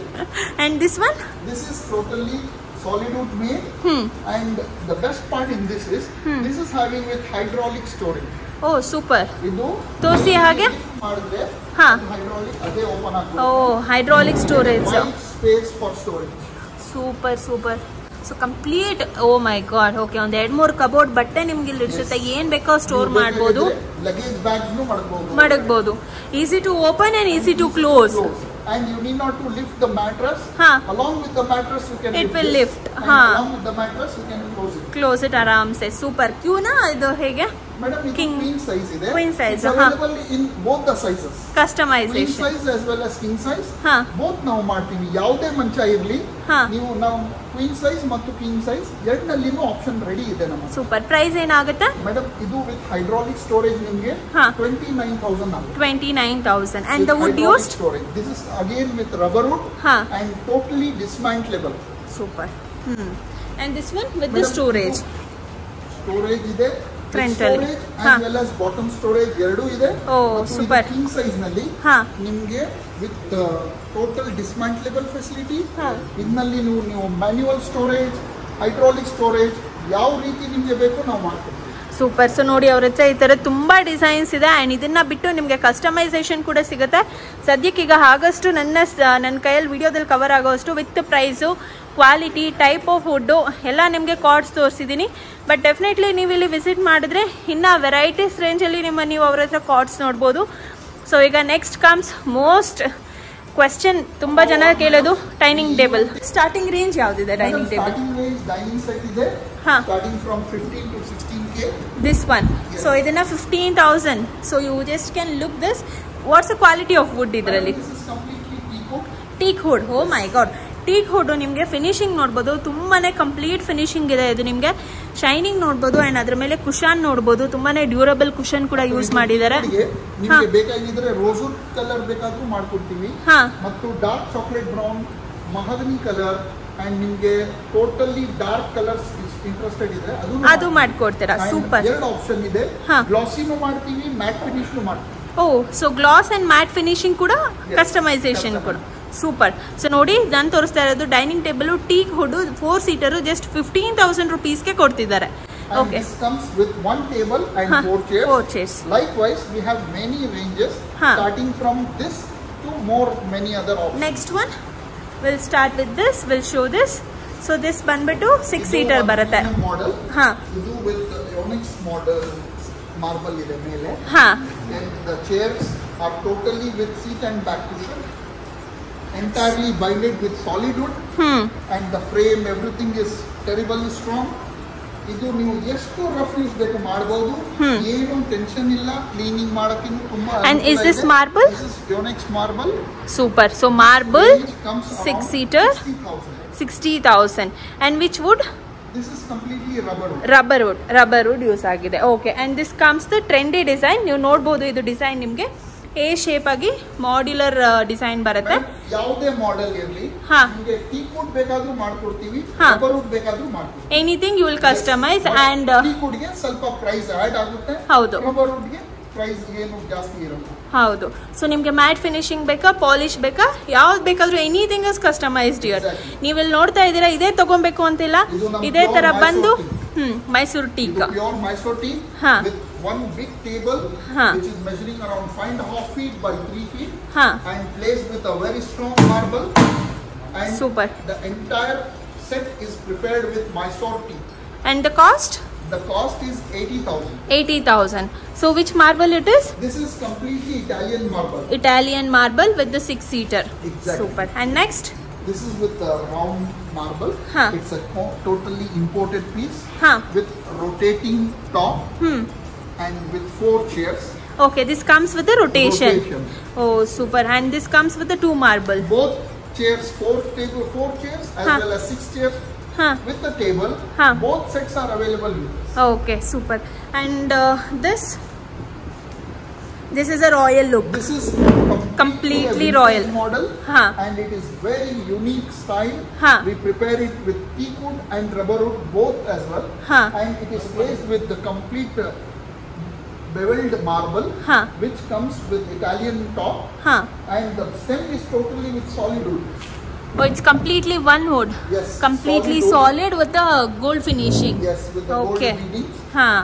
and this one This is totally solid wood made ಹ್ಮ್ and the best part in this is this is having with hydraulic storage. Oh super ಇದು ತೋರ್ಸಿ ಹಾಗೆ? lift ಮಾಡಿದ್ರೆ ಹಾ. Hydraulic ಅದೇ open oh ಆಗ್ತದೆ hydraulic storage wide space for storage super super so complete oh my God okay ಒಂದ್ ಎರಡ್ ಮೂರು ಕಬೋರ್ಡ್ ಬಟ್ಟೆ ನಿಮ್ಗೆ ಇಲ್ಲಿ ಇಡ್ಸುತ್ತೆ ಏನ್ ಬೇಕೋ ಸ್ಟೋರ್ ಮಾಡ್ಬೋದು ಲಗೇಜ್ ಬ್ಯಾಗ್ಸ್ ಮಾಡಬಹುದು ಮಡಗ್ಬೋದು easy to open and easy to close and you need not to lift the mattress ಹಾ. along with the mattress you can It lift will this. lift. and ಹಾ. along with the mattress you can close it close it ಆರಾಮ್ಸೆ super ಕ್ಯೂನಾ ಇದು ಹೇಗೆ madam ಇದು King. queen size ಇದೆ Queen size, It's ಹಾ. available in both the sizes queen customisation size as well as king size ಹಾ. Both ನಾವು ಮಾಡ್ತೀವಿ ಯಾವುದೇ ಮಂಚ ಇರಲಿ ಹಾ. ನೀವು ನಾವು ಕ್ವೀನ್ ಸೈಜ್ ಮತ್ತು ಕಿಂಗ್ ಸೈಜ್ ಎರಡನಲ್ಲಿನೂ ಆಪ್ಷನ್ ರೆಡಿ ಇದೆ ನಮ್ಮ ಸೂಪರ್ ಪ್ರೈಸ್ ಏನಾಗುತ್ತೆ ಮೇಡಮ್ ಇದು ವಿತ್ ಹೈಡ್ರಾಲಿಕ್ ಸ್ಟೋರೇಜ್ ನಿಮಗೆ ಹಾ. ಟ್ವೆಂಟಿ ನೈನ್ ತೌಸಂಡ್ ಆಗುತ್ತೆ twenty nine thousand and the wood used storage this is again with rubber wood ಹಾ. And totally dismantlable super hmm and this one with the Madam, storage storage ಇದೆ Front ಅಲ್ಲಿ. Storage ಹಾ. As well as bottom storage ಎರಡೂ ಇದೆ ಓ, super. King size ನಲ್ಲಿ ಹಾ. ನಿಮಗೆ with total ಡಿಸ್ಮ್ಯಾಂಟ್ಲೆಬಲ್ facility ಹಾ. ಇದರಲ್ಲಿ ನೀವು ನೀವು ಮ್ಯಾನ್ಯುವಲ್ ಸ್ಟೋರೇಜ್ ಹೈಡ್ರಾಲಿಕ್ ಸ್ಟೋರೇಜ್ ಯಾವ ರೀತಿ ನಿಮಗೆ ಬೇಕು ನಾವು ಮಾಡ್ಕೊಡ್ತೀವಿ ಸೂಪರ್ ಸೊ ನೋಡಿ ಅವ್ರ ಹತ್ರ ಈ ಥರ ತುಂಬ ಡಿಸೈನ್ಸ್ ಇದೆ ಆ್ಯಂಡ್ ಇದನ್ನ ಬಿಟ್ಟು ನಿಮಗೆ ಕಸ್ಟಮೈಸೇಷನ್ ಕೂಡ ಸಿಗುತ್ತೆ ಸದ್ಯಕ್ಕೀಗ ಆಗಷ್ಟು ನನ್ನ ಸ- ನನ್ನ ಕೈಯಲ್ಲಿ ವಿಡಿಯೋದಲ್ಲಿ ಕವರ್ ಆಗೋಷ್ಟು with price quality type of food ಎಲ್ಲ ನಿಮಗೆ ಕಾರ್ಡ್ಸ್ ತೋರಿಸಿದ್ದೀನಿ ಬಟ್ ಡೆಫಿನೆಟ್ಲಿ ನೀವು ಇಲ್ಲಿ ವಿಸಿಟ್ ಮಾಡಿದ್ರೆ ಇನ್ನು ವೆರೈಟೀಸ್ ರೇಂಜಲ್ಲಿ ನಿಮ್ಮ ನೀವು ಅವ್ರ ಹತ್ರ ಕಾರ್ಡ್ಸ್ ನೋಡ್ಬೋದು ಸೊ ಈಗ ನೆಕ್ಸ್ಟ್ ಕಮ್ಸ್ ಮೋಸ್ಟ್ ಕ್ವೆಶ್ಚನ್ ತುಂಬ ಜನ ಕೇಳೋದು ಡೈನಿಂಗ್ ಟೇಬಲ್ ಸ್ಟಾರ್ಟಿಂಗ್ ರೇಂಜ್ ಯಾವುದಿದೆ dining table starting range dining set ಇದೆ ಹಾ. Starting from fifteen to sixteen K this one so ಇದನ್ನ fifteen thousand so you just can look this what's the quality of wood ಇದರಲ್ಲಿ this is completely teak teak wood oh my God teak wood ನಿಮಗೆ finishing ನೋಡ್ಬೋದು ತುಂಬಾನೇ complete finishing ಇದೆ ಇದು ನಿಮಗೆ shining ನೋಡ್ಬೋದು and ಅದ್ರ ಮೇಲೆ ಕುಶನ್ ನೋಡ್ಬೋದು ತುಂಬಾನೇ ಡ್ಯೂರಬಲ್ ಕುಶನ್ ಕೂಡ ಯೂಸ್ ಮಾಡಿದ್ದಾರೆ ನಿಮಗೆ ಬೇಕಾಗಿದ್ರೆ ರೋಸುಡ್ ಕಲರ್ ಬೇಕಾದ್ರೂ ಮಾಡ್ಕೊಡ್ತೀವಿ ಹಾ ಮತ್ತು dark chocolate brown mahogany colour and ನಿಮ್ಗೆ ಟೋಟಲಿ ಡಾರ್ಕ್ ಕಲರ್ಸ್ ಇಂಟ್ರೆಸ್ಟೆಡ್ ಇದೆ ಅದು ಅದು ಮಾಡ್ಕೊಡ್ತೀರಾ ಸೂಪರ್ ಎರಡು ಆಪ್ಷನ್ ಇದೆ ಹಾ. ಗ್ಲಾಸಿನೂ ಮಾಡ್ತೀವಿ ಮ್ಯಾಟ್ ಫಿನಿಶ್ನು ಮಾಡ್ತೀವಿ oh so gloss and matte finishing ಕೂಡ ಕಸ್ಟಮೈಸೇಷನ್ ಕೂಡ ಸೂಪರ್ ಸೊ ನೋಡಿ ನಾನು ತೋರಿಸ್ತಾ ಇರೋದು dining table teak wood four seater just fifteen thousand ರುಪೀಸ್ಗೆ ಕೊಡ್ತಿದ್ದಾರೆ And okay this comes with one table and Huh. four chairs. Four chairs. Likewise, we have many ranges Huh. starting from this to more many other options. Next one will start with this will show this so this ಬಂದ್ಬಿಟ್ಟು six ಇದು seater ಒಂದು ಬರುತ್ತೆ premium model. ಹಾ ಇದು with Onyx model marble ಇದೆ ಮೇಲೆ. ಹಾ And the chairs are totally with seat and back cushion. Entirely binded with solid wood hmm and the frame everything is terribly strong. ಇದು ನೀವು ಎಷ್ಟು ರಫ್ ಯೂಸ್ ಬೇಕು ಮಾಡಬಹುದು ಏನು ಟೆನ್ಷನ್ ಇಲ್ಲ ಕ್ಲೀನಿಂಗ್ ಮಾಡಕ್ಕೆ ತುಂಬಾ And is ಅನುಕೂಲ this ಇದೆ. marble? This is Yonex marble. Super so marble Range comes six around seater. 60,000. Sixty thousand and which wood This is completely rubber wood. Rubber wood rubber wood use ಆಗಿದೆ okay and this comes the trendy design ನೀವು ನೋಡ್ಬೋದು ಇದು design ನಿಮಗೆ A shape ಆಗಿ modular design ಬರುತ್ತೆ Madam, ಯಾವುದೇ model ಇರಲಿ ಹಾ. ನಿಮಗೆ ಟೀಕ್ ವುಡ್ ಬೇಕಾದ್ರೂ ಮಾಡ್ಕೊಡ್ತೀವಿ ಹಾ. ರಬ್ಬರ್ ವುಡ್ ಬೇಕಾದ್ರೂ ಮಾಡ್ಕೊಡ್ತೀವಿ anything you will customise and teak ವುಡ್ಗೆ ಸ್ವಲ್ಪ ಪ್ರೈಸ್ ಆಡ್ ಆಗುತ್ತೆ ಹೌದು. ರಬ್ಬರ್ ವುಡ್ಗೆ ಪ್ರೈಸ್ ಏನು ಜಾಸ್ತಿ ಇರಲ್ಲ ಹೌದು ಸೊ ನಿಮಗೆ ಮ್ಯಾಟ್ ಫಿನಿಶಿಂಗ್ ಬೇಕಾ ಪಾಲಿಶ್ ಬೇಕಾ ಯಾವ್ದು ಬೇಕಾದ್ರೂ anything is customised here Exactly. ನೀವಿಲ್ಲಿ ನೋಡ್ತಾ ಇದ್ದೀರಾ ಇದೇ ತಗೊಬೇಕು ಅಂತಿಲ್ಲ ಇದು ನಮ್ಮ ಇದೇ pure ತರ Mysore ಬಂದು tea. ಹ್ಮ್ ಮೈಸೂರು ಟೀಕ್ ಇದು ಪ್ಯೂರ್ ಮೈಸೂರ್ ಟೀ ಹಾ. with one big table ಹಾ. which is measuring around five and a half feet by three feet ಹಾ and placed with a very strong marble and Super. the entire set is prepared with Mysore tea. And the cost The cost is 80,000. Eighty thousand so which marble it is This is completely Italian marble. Italian marble with the six seater Exactly. Super and next This is with the round marble. Huh. It's a co- totally imported piece ಹಾ with rotating top ಹ್ಮ್ and with four chairs. Okay this comes with rotation Rotation. Oh super and this comes with two marble Both chairs, four table, four chairs as Huh. well as six chairs Huh. with the table. Huh. Both sets are available with us. Okay super and this this is a royal look This is Completely a vintage royal. model Huh. and it is very unique style. Huh. We prepare it with teak wood and rubber wood both as well. Huh. And it is glazed with the complete uh, beveled marble Huh. which comes with Italian top ಹಾಂ and the stem is totally with solid wood. Oh, it's completely one wood. Yes, Completely solid solid with the gold finishing. Yes, with the Okay. gold beading. Huh.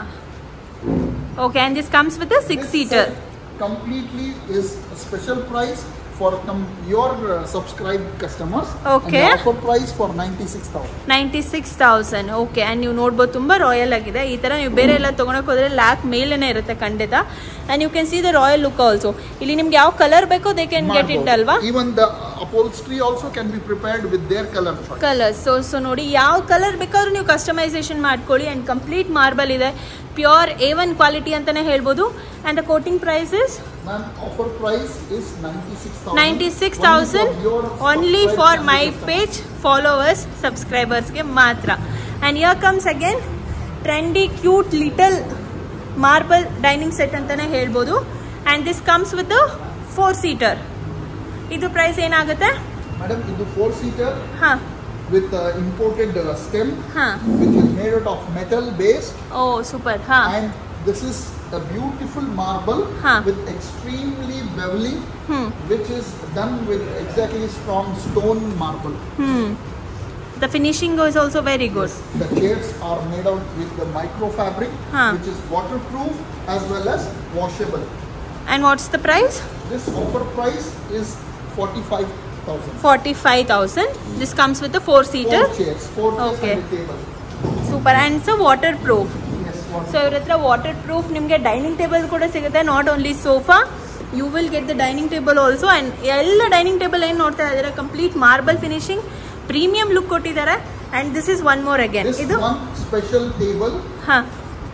Okay, and this comes with a six This seater. set completely is a special price for com- your uh, subscribed customers. Okay. And the offer price for 96,000. Ninety six thousand okay and ನೀವು ನೋಡ್ಬೋದು ತುಂಬ royal ಆಗಿದೆ ಈ ಥರ ನೀವು ಬೇರೆ ಎಲ್ಲ ತೊಗೊಳಕ್ಕೆ ಹೋದರೆ ಲ್ಯಾಕ್ ಮೇಲೇ ಇರುತ್ತೆ ಖಂಡಿತ and you can see the royal look also ಇಲ್ಲಿ ನಿಮ್ಗೆ ಯಾವ ಕಲರ್ ಬೇಕೋ they can get it Marble. ಅಲ್ವಾ Even the upholstery also can be prepared with their color choice. Colour so so ನೋಡಿ ಯಾವ ಕಲರ್ ಬೇಕಾದ್ರೂ ನೀವು ಕಸ್ಟಮೈಸೇಷನ್ ಮಾಡ್ಕೊಳ್ಳಿ ಆ್ಯಂಡ್ ಕಂಪ್ಲೀಟ್ ಮಾರ್ಬಲ್ ಇದೆ ಪ್ಯೂರ್ ಎ ಒನ್ ಕ್ವಾಲಿಟಿ ಅಂತಲೇ ಹೇಳ್ಬೋದು and the coating price is Ma'am, offer price is 96,000. Ninety six thousand only for my page followers ಸಬ್ಸ್ಕ್ರೈಬರ್ಸ್ಗೆ ಮಾತ್ರ and here comes again trendy cute little marble dining set ಅಂತಲೇ ಹೇಳ್ಬೋದು and this comes with four seater ಇದು price ಏನಾಗುತ್ತೆ Madam, in the four seater ಹಾಂ with uh, imported uh, stem, ಹಾಂ which is made out of metal base, oh super ಹಾಂ and this is a beautiful marble Huh. with extremely beveling, ಹ್ಞೂ which is done with exactly strong stone marble. ಹ್ಞೂ the finishing is also very good The chairs are made out with the micro fabric, Huh. which is waterproof as well as washable. And what's the price This offer price is 45,000. Forty five thousand this comes with four seater Four chairs, four chairs Okay. and a table. Super and so waterproof Yes, one. So ಇವ್ರ ಹತ್ರ waterproof ನಿಮಗೆ dining table ಕೂಡ ಸಿಗುತ್ತೆ not only sofa you will get the dining table also and ಎಲ್ಲ ಡೈನಿಂಗ್ ಟೇಬಲ್ ಏನು ನೋಡ್ತಾ ಇದ್ದಾರೆ complete marble finishing premium look ಕೊಟ್ಟಿದ್ದಾರೆ and this is one more again This ಇದು one special table ಹಾಂ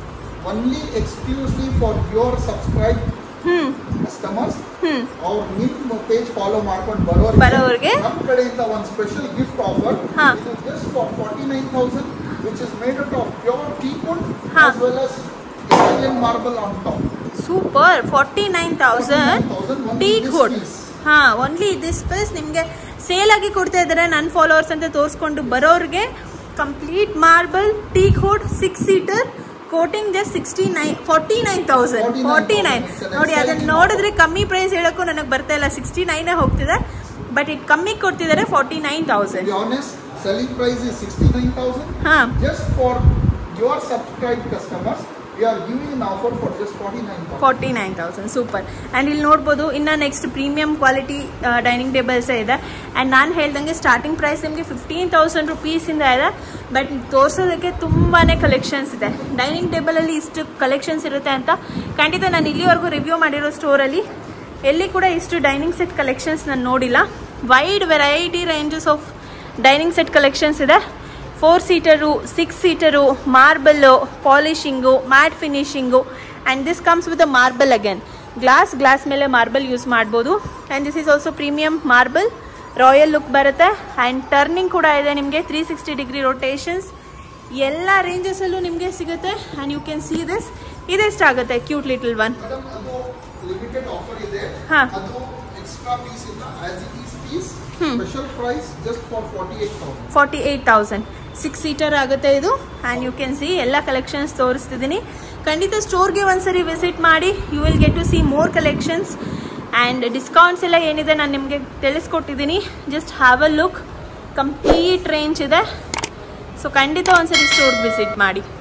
only exclusively for your subscribed ಹ್ಞೂ customers. ಹ್ಞೂ ಅವ್ರ ನಿಮ್ಮ ಪೇಜ್ ಫಾಲೋ ಮಾಡ್ಕೊಂಡು ಬರೋರಿಗೆ ಬರೋರ್ಗೆ? ನಮ್ಮ ಕಡೆಯಿಂದ ಒಂದು ಸ್ಪೆಷಲ್ ಗಿಫ್ಟ್ ಆಫರ್ ಹಾ. ಇದು just for forty nine thousand which is made out of pure teakwood ಹಾ. as well as Italian marble on top. Super forty nine thousand 49,000 only teak this wood piece. ಹಾಂ only this piece ನಿಮಗೆ sale ಆಗಿ ಕೊಡ್ತಾ ಇದ್ದಾರೆ ನನ್ನ followers ಅಂತ ತೋರಿಸ್ಕೊಂಡು ಬರೋರಿಗೆ complete marble teak wood six seater coating just sixty nine forty nine thousand 49,000. Forty nine It's an ನೋಡಿ ಅದನ್ನ exciting ನೋಡಿದ್ರೆ ಕಮ್ಮಿ ಪ್ರೈಸ್ ಹೇಳೋಕ್ಕೂ ನನಗೆ ಬರ್ತಾ ಇಲ್ಲ ಸಿಕ್ಸ್ಟಿ ನೈನೇ ಹೋಗ್ತಿದೆ ಬಟ್ ಇದು ಕಮ್ಮಿ ಕೊಡ್ತಿದ್ದಾರೆ forty nine To thousand be honest, selling price is 69,000. ಹಾಂ Just for your subscribed customers, we are giving an offer for just 49,000. Forty nine thousand super and ಇಲ್ಲಿ ನೋಡ್ಬೋದು ಇನ್ನು ನೆಕ್ಸ್ಟ್ ಪ್ರೀಮಿಯಂ ಕ್ವಾಲಿಟಿ ಡೈನಿಂಗ್ ಟೇಬಲ್ಸೇ ಇದೆ and ನಾನು ಹೇಳ್ದಂಗೆ starting price ನಿಮಗೆ fifteen thousand ರುಪೀಸಿಂದ ಇದೆ ಬಟ್ ತೋರಿಸೋದಕ್ಕೆ ತುಂಬಾ ಕಲೆಕ್ಷನ್ಸ್ ಇದೆ ಡೈನಿಂಗ್ ಟೇಬಲಲ್ಲಿ ಇಷ್ಟು ಕಲೆಕ್ಷನ್ಸ್ ಇರುತ್ತೆ ಅಂತ ಖಂಡಿತ ನಾನು ಇಲ್ಲಿವರೆಗೂ ರಿವ್ಯೂ ಮಾಡಿರೋ ಸ್ಟೋರಲ್ಲಿ ಎಲ್ಲಿ ಕೂಡ ಇಷ್ಟು ಡೈನಿಂಗ್ ಸೆಟ್ ಕಲೆಕ್ಷನ್ಸ್ ನಾನು ನೋಡಿಲ್ಲ wide variety ranges of dining set collections ಇದೆ four seater six seater marble polishing matte finishing and this comes with a marble again glass glass ಮೇಲೆ ಮಾರ್ಬಲ್ ಯೂಸ್ ಮಾಡ್ಬೋದು and this is also premium marble royal look ಬರುತ್ತೆ and turning ಕೂಡ ಇದೆ ನಿಮಗೆ three sixty degree rotations ಎಲ್ಲ ರೇಂಜಸಲ್ಲೂ ನಿಮಗೆ ಸಿಗುತ್ತೆ and you can see this ಇದೆಷ್ಟಾಗುತ್ತೆ ಕ್ಯೂಟ್ ಲಿಟಲ್ ಒನ್ ಮೇಡಮ್ ಅದು ಲಿಮಿಟೆಡ್ ಆಫರ್ ಇದೆ ಹಾ. ಅದು ಎಕ್ಸ್ಟ್ರಾ ಪೀಸ್ ಇಲ್ಲ as it is piece special price just for forty eight thousand forty eight thousand six seater ಆಗುತ್ತೆ ಇದು ಆ್ಯಂಡ್ ಯು ಕ್ಯಾನ್ ಸಿ ಎಲ್ಲ collections ತೋರಿಸ್ತಿದ್ದೀನಿ ಖಂಡಿತ ಸ್ಟೋರ್ಗೆ ಒಂದ್ಸರಿ ವಿಸಿಟ್ ಮಾಡಿ you will get to see more collections and discounts ಎಲ್ಲ ಏನಿದೆ ನಾನು ನಿಮಗೆ ತಿಳಿಸ್ಕೊಟ್ಟಿದ್ದೀನಿ just have a look complete range ಇದೆ ಸೊ ಖಂಡಿತ ಒಂದ್ಸರಿ ಸ್ಟೋರ್ಗೆ ವಿಸಿಟ್ ಮಾಡಿ